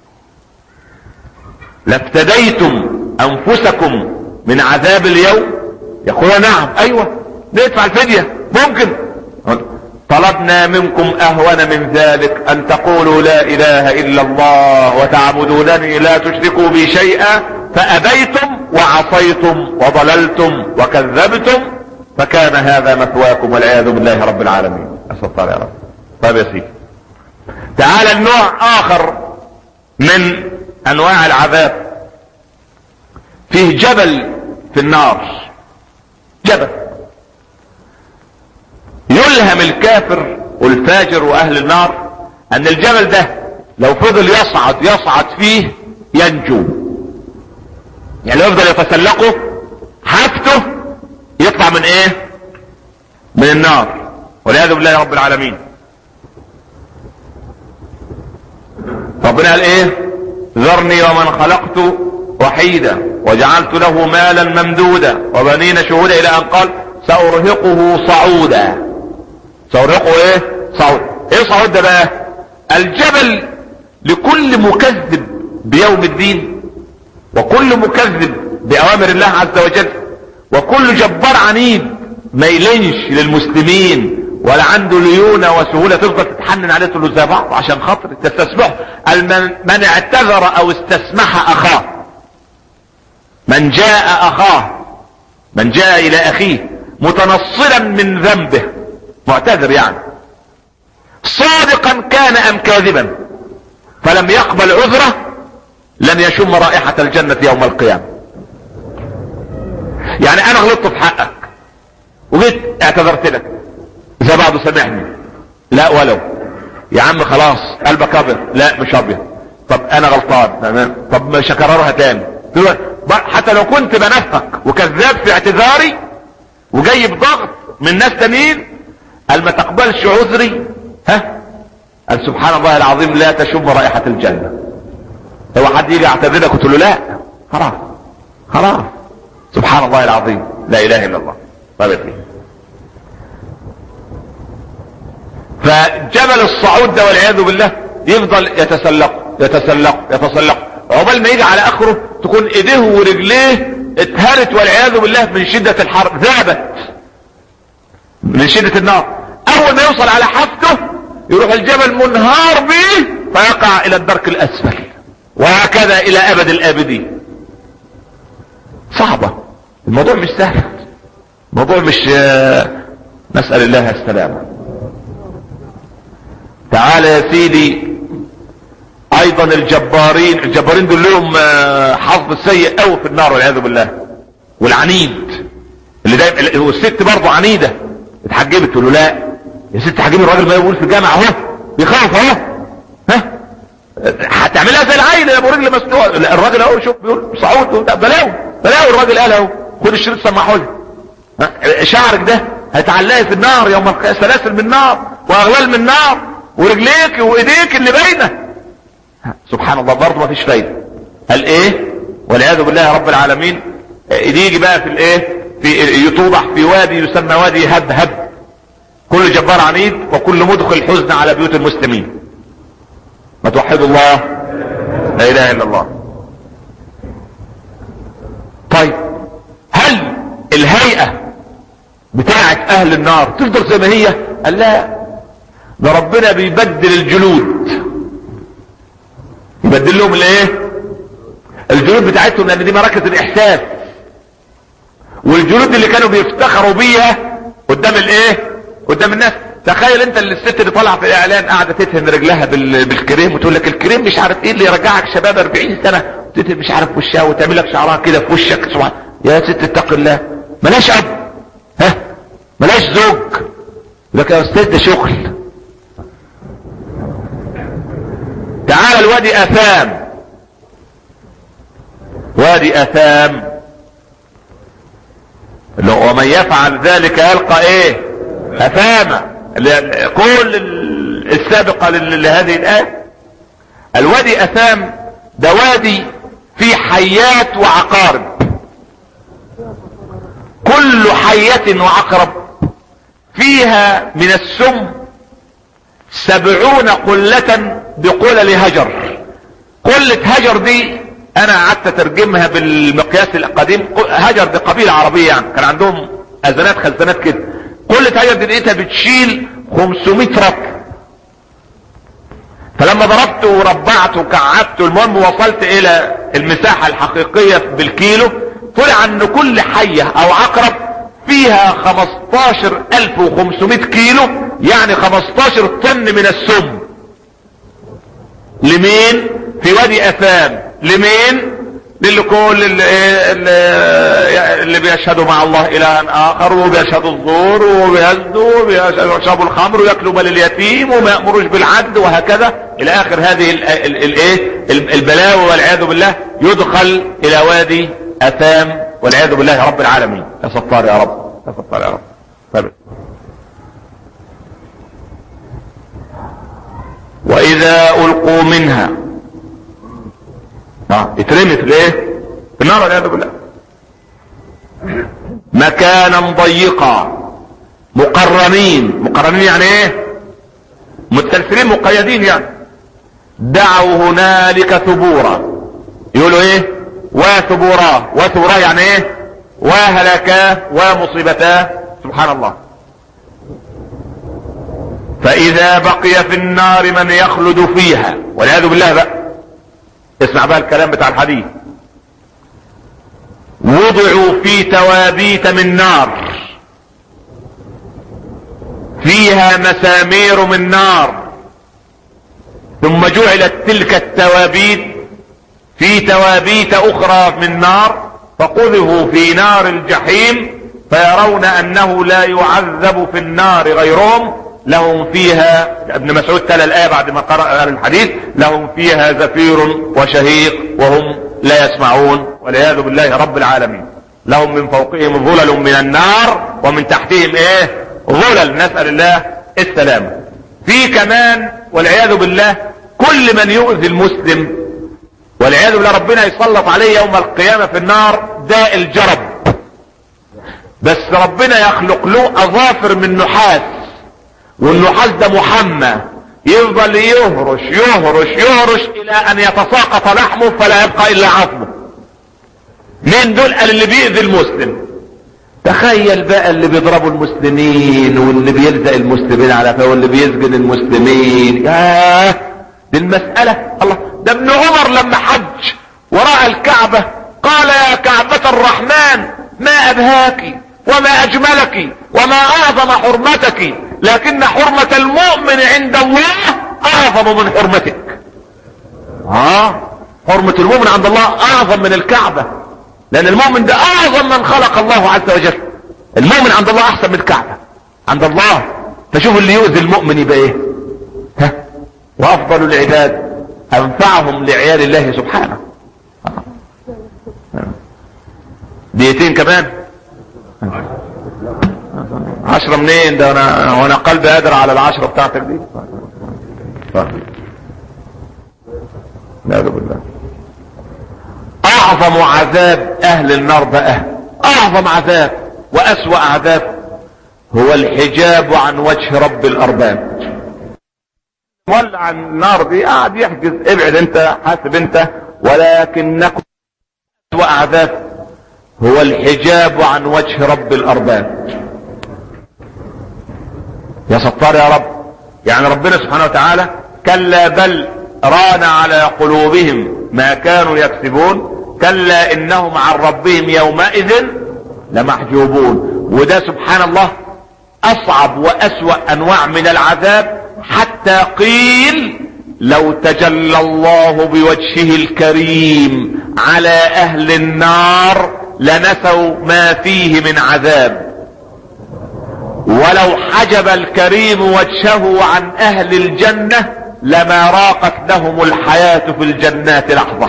لافتديتم أنفسكم من عذاب اليوم يقول نعم أيوة ندفع الفدية ممكن طلبنا منكم اهون من ذلك ان تقولوا لا اله الا الله وتعبدونني لا تشركوا بي شيئا فابيتم وعصيتم وضللتم وكذبتم فكان هذا مثواكم والعياذ بالله رب العالمين اسال الله يا رب طيب يا سيدي تعال النوع اخر من انواع العذاب فيه جبل في النار جبل يلهم الكافر والفاجر واهل النار ان الجبل ده لو فضل يصعد يصعد فيه ينجو يعني لو يفضل يتسلقه حاجته يطلع من ايه من النار والعياذ بالله رب العالمين ربنا قال ايه ذرني ومن خلقت وحيدا وجعلت له مالا ممدودا وبنين شهودا الى ان قال سارهقه صعودا سارهقه ايه صعود ايه صعود ده بقى الجبل لكل مكذب بيوم الدين وكل مكذب باوامر الله عز وجل وكل جبار عنيد ما يلينش للمسلمين ولا عنده ليونة وسهولة تفضل تتحنن عليه تقول له زي بعض عشان خاطر تستسمحه من اعتذر او استسمح اخاه من جاء اخاه من جاء الى اخيه متنصلا من ذنبه معتذر يعني صادقا كان ام كاذبا فلم يقبل عذره لن يشم رائحة الجنة يوم القيامة يعني انا غلطت في حقك وجيت اعتذرت لك زي بعضه سامحني لا ولو يا عم خلاص قلبك ابيض لا مش ابيض طب انا غلطان تمام طب مش هكررها تاني حتى لو كنت بنفق وكذاب في اعتذاري وجاي بضغط من ناس تانيين قال ما تقبلش عذري ها قال سبحان الله العظيم لا تشم رائحة الجنة هو حد يجي يعتذر لك وتقول له لا خلاص خلاص سبحان الله العظيم لا اله الا الله طيب فجبل الصعود ده والعياذ بالله يفضل يتسلق يتسلق يتسلق عقبال ما يجي على اخره تكون ايديه ورجليه اتهرت والعياذ بالله من شدة الحر ذابت من شدة النار اول ما يوصل على حافته يروح الجبل منهار به فيقع الى الدرك الاسفل وهكذا الى ابد الابدين صعبة الموضوع مش سهل الموضوع مش نسأل الله السلامة تعال يا سيدي ايضا الجبارين الجبارين دول لهم آه، حظ سيء قوي في النار والعياذ بالله والعنيد اللي دايما والست برضه عنيده اتحجبت تقول له لا يا ست حجبي الراجل ما يقول في الجامعه اهو بيخاف اهو ها هتعملها زي العيل يا ابو رجل مسلوع لا، الراجل اهو شوف بيقول صعود وبتاع، بلاوي بلاوي الراجل قال اهو خد الشريط سمحوا لي ها؟ شعرك ده هتعلقي في النار يوم القيامه سلاسل من نار واغلال من نار ورجليك وايديك اللي باينه سبحان الله برضه ما فيش فايده قال ايه والعياذ بالله رب العالمين آه، يجي بقى في الايه في يتوضح في وادي يسمى وادي هب هب كل جبار عنيد وكل مدخل حزن على بيوت المسلمين ما توحدوا الله لا اله الا الله طيب هل الهيئة بتاعت اهل النار تفضل زي ما هي قال لا ده ربنا بيبدل الجلود يبدل لهم الايه الجلود بتاعتهم لان دي مراكز الاحساس والجلود اللي كانوا بيفتخروا بيها قدام الايه قدام الناس تخيل انت اللي الست اللي طالعه في الاعلان قاعده تدهن رجلها بال- بالكريم وتقول لك الكريم مش عارف ايه اللي يرجعك شباب 40 سنه تدهن مش عارف وشها وتعمل لك شعرها كده في وشك سبحان يا ست اتق الله ملاش اب ها ملاش زوج لك يا استاذ ده شغل تعال الوادي اثام وادي اثام لو ومن يفعل ذلك يلقى ايه اثاما اللي- كل ال- السابقة لل- لهذه الآية الوادي اثام ده وادي فيه حيات وعقارب كل حية وعقرب فيها من السم سبعون قلة بقلل هجر قلة هجر دي انا قعدت اترجمها بالمقياس القديم هجر دي قبيلة عربية يعني كان عندهم ازنات خزانات كده قلة هجر دي لقيتها بتشيل 500 رطل فلما ضربت وربعت وكعبت المهم وصلت الى المساحة الحقيقية بالكيلو طلع ان كل حية او عقرب فيها 15500 كيلو يعني 15 طن من السم لمين في وادي اثام لمين للي كل اللي, اللي, اللي بيشهدوا مع الله الها اخر وبيشهدوا الزور وبيزدوا وبيشربوا الخمر وياكلوا مال اليتيم وما يامروش بالعدل وهكذا الى اخر هذه ال- ال- الايه ال- البلاوي والعياذ بالله يدخل الى وادي اثام والعياذ بالله رب العالمين يا ستار يا رب يا ستار يا رب طيب. واذا القوا منها اه اترمت ليه في النار والعياذ بالله مكانا ضيقا مقرنين مقرنين يعني ايه متسلسلين مقيدين يعني دعوا هنالك ثبورا يقولوا ايه وثبورا وثبورا يعني ايه وهلكا ومصيبتا سبحان الله فاذا بقي في النار من يخلد فيها والعياذ بالله بقى اسمع بقى الكلام بتاع الحديث وضعوا في توابيت من نار فيها مسامير من نار ثم جعلت تلك التوابيت في توابيت اخرى من نار فقذفوا في نار الجحيم فيرون انه لا يعذب في النار غيرهم لهم فيها ابن مسعود تلا الايه بعد ما قرأ الحديث لهم فيها زفير وشهيق وهم لا يسمعون والعياذ بالله رب العالمين لهم من فوقهم ظلل من النار ومن تحتهم ايه ظلل نسأل الله السلامة في كمان والعياذ بالله كل من يؤذي المسلم والعياذ بالله ربنا يسلط عليه يوم القيامة في النار داء الجرب بس ربنا يخلق له اظافر من نحاس والنحاس ده محمى يفضل يهرش يهرش يهرش الى ان يتساقط لحمه فلا يبقى الا عظمه مين دول قال اللي بيأذي المسلم تخيل بقى اللي بيضربوا المسلمين واللي بيلزق المسلمين على فيه واللي بيسجن المسلمين ياه دي المسألة الله ده ابن عمر لما حج وراء الكعبة قال يا كعبة الرحمن ما أبهاك وما أجملك وما اعظم حرمتك لكن حرمة المؤمن عند الله اعظم من حرمتك اه حرمة المؤمن عند الله اعظم من الكعبة لان المؤمن ده اعظم من خلق الله عز وجل المؤمن عند الله احسن من الكعبة عند الله فشوف اللي يؤذي المؤمن يبقى ايه ها وافضل العباد انفعهم لعيال الله سبحانه دقيقتين كمان عشرة منين ده انا وانا قلبي قادر على العشرة بتاعتك دي لا بالله اعظم عذاب اهل النار بقى اعظم عذاب واسوأ عذاب هو الحجاب عن وجه رب الارباب مولع النار دي قاعد يحجز ابعد انت حاسب انت ولكنكم اسوأ عذاب هو الحجاب عن وجه رب الارباب يا ستار يا رب يعني ربنا سبحانه وتعالى كلا بل ران على قلوبهم ما كانوا يكسبون كلا انهم عن ربهم يومئذ لمحجوبون وده سبحان الله اصعب واسوأ انواع من العذاب حتى قيل لو تجلى الله بوجهه الكريم على اهل النار لنسوا ما فيه من عذاب ولو حجب الكريم وجهه عن اهل الجنة لما راقت لهم الحياة في الجنات لحظة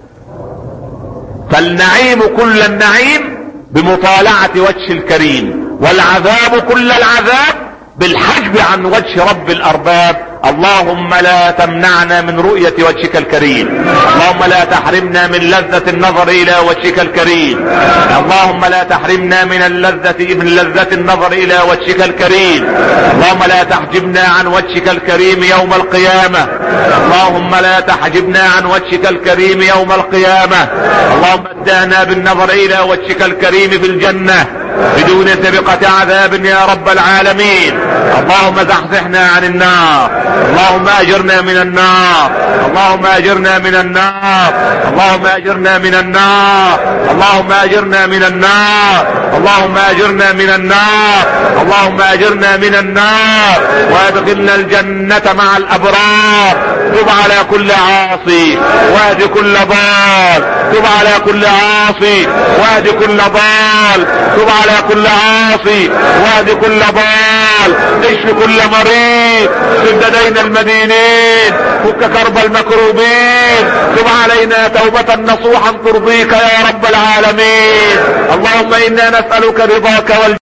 فالنعيم كل النعيم بمطالعة وجه الكريم والعذاب كل العذاب بالحجب عن وجه رب الارباب اللهم لا تمنعنا من رؤية وجهك الكريم اللهم لا تحرمنا من لذة النظر الى وجهك الكريم اللهم لا تحرمنا من اللذة من لذة النظر الى وجهك الكريم اللهم لا تحجبنا عن وجهك الكريم يوم القيامة اللهم لا تحجبنا عن وجهك الكريم يوم القيامة اللهم ادانا بالنظر الى وجهك الكريم في الجنة بدون سبقة عذاب يا رب العالمين اللهم زحزحنا عن النار اللهم اجرنا من النار اللهم اجرنا من النار اللهم اجرنا من النار اللهم اجرنا من النار اللهم اجرنا من النار اللهم اجرنا من النار وادخلنا الجنة مع الابرار تب على كل عاصي واهد كل ضال تب على كل عاصي واهد كل ضال تب على كل عاصي واهد كل ضال اشف كل مريض سد دين المدينين فك كرب المكروبين تب علينا توبة نصوحا ترضيك يا رب العالمين اللهم انا نسألك رضاك والجنة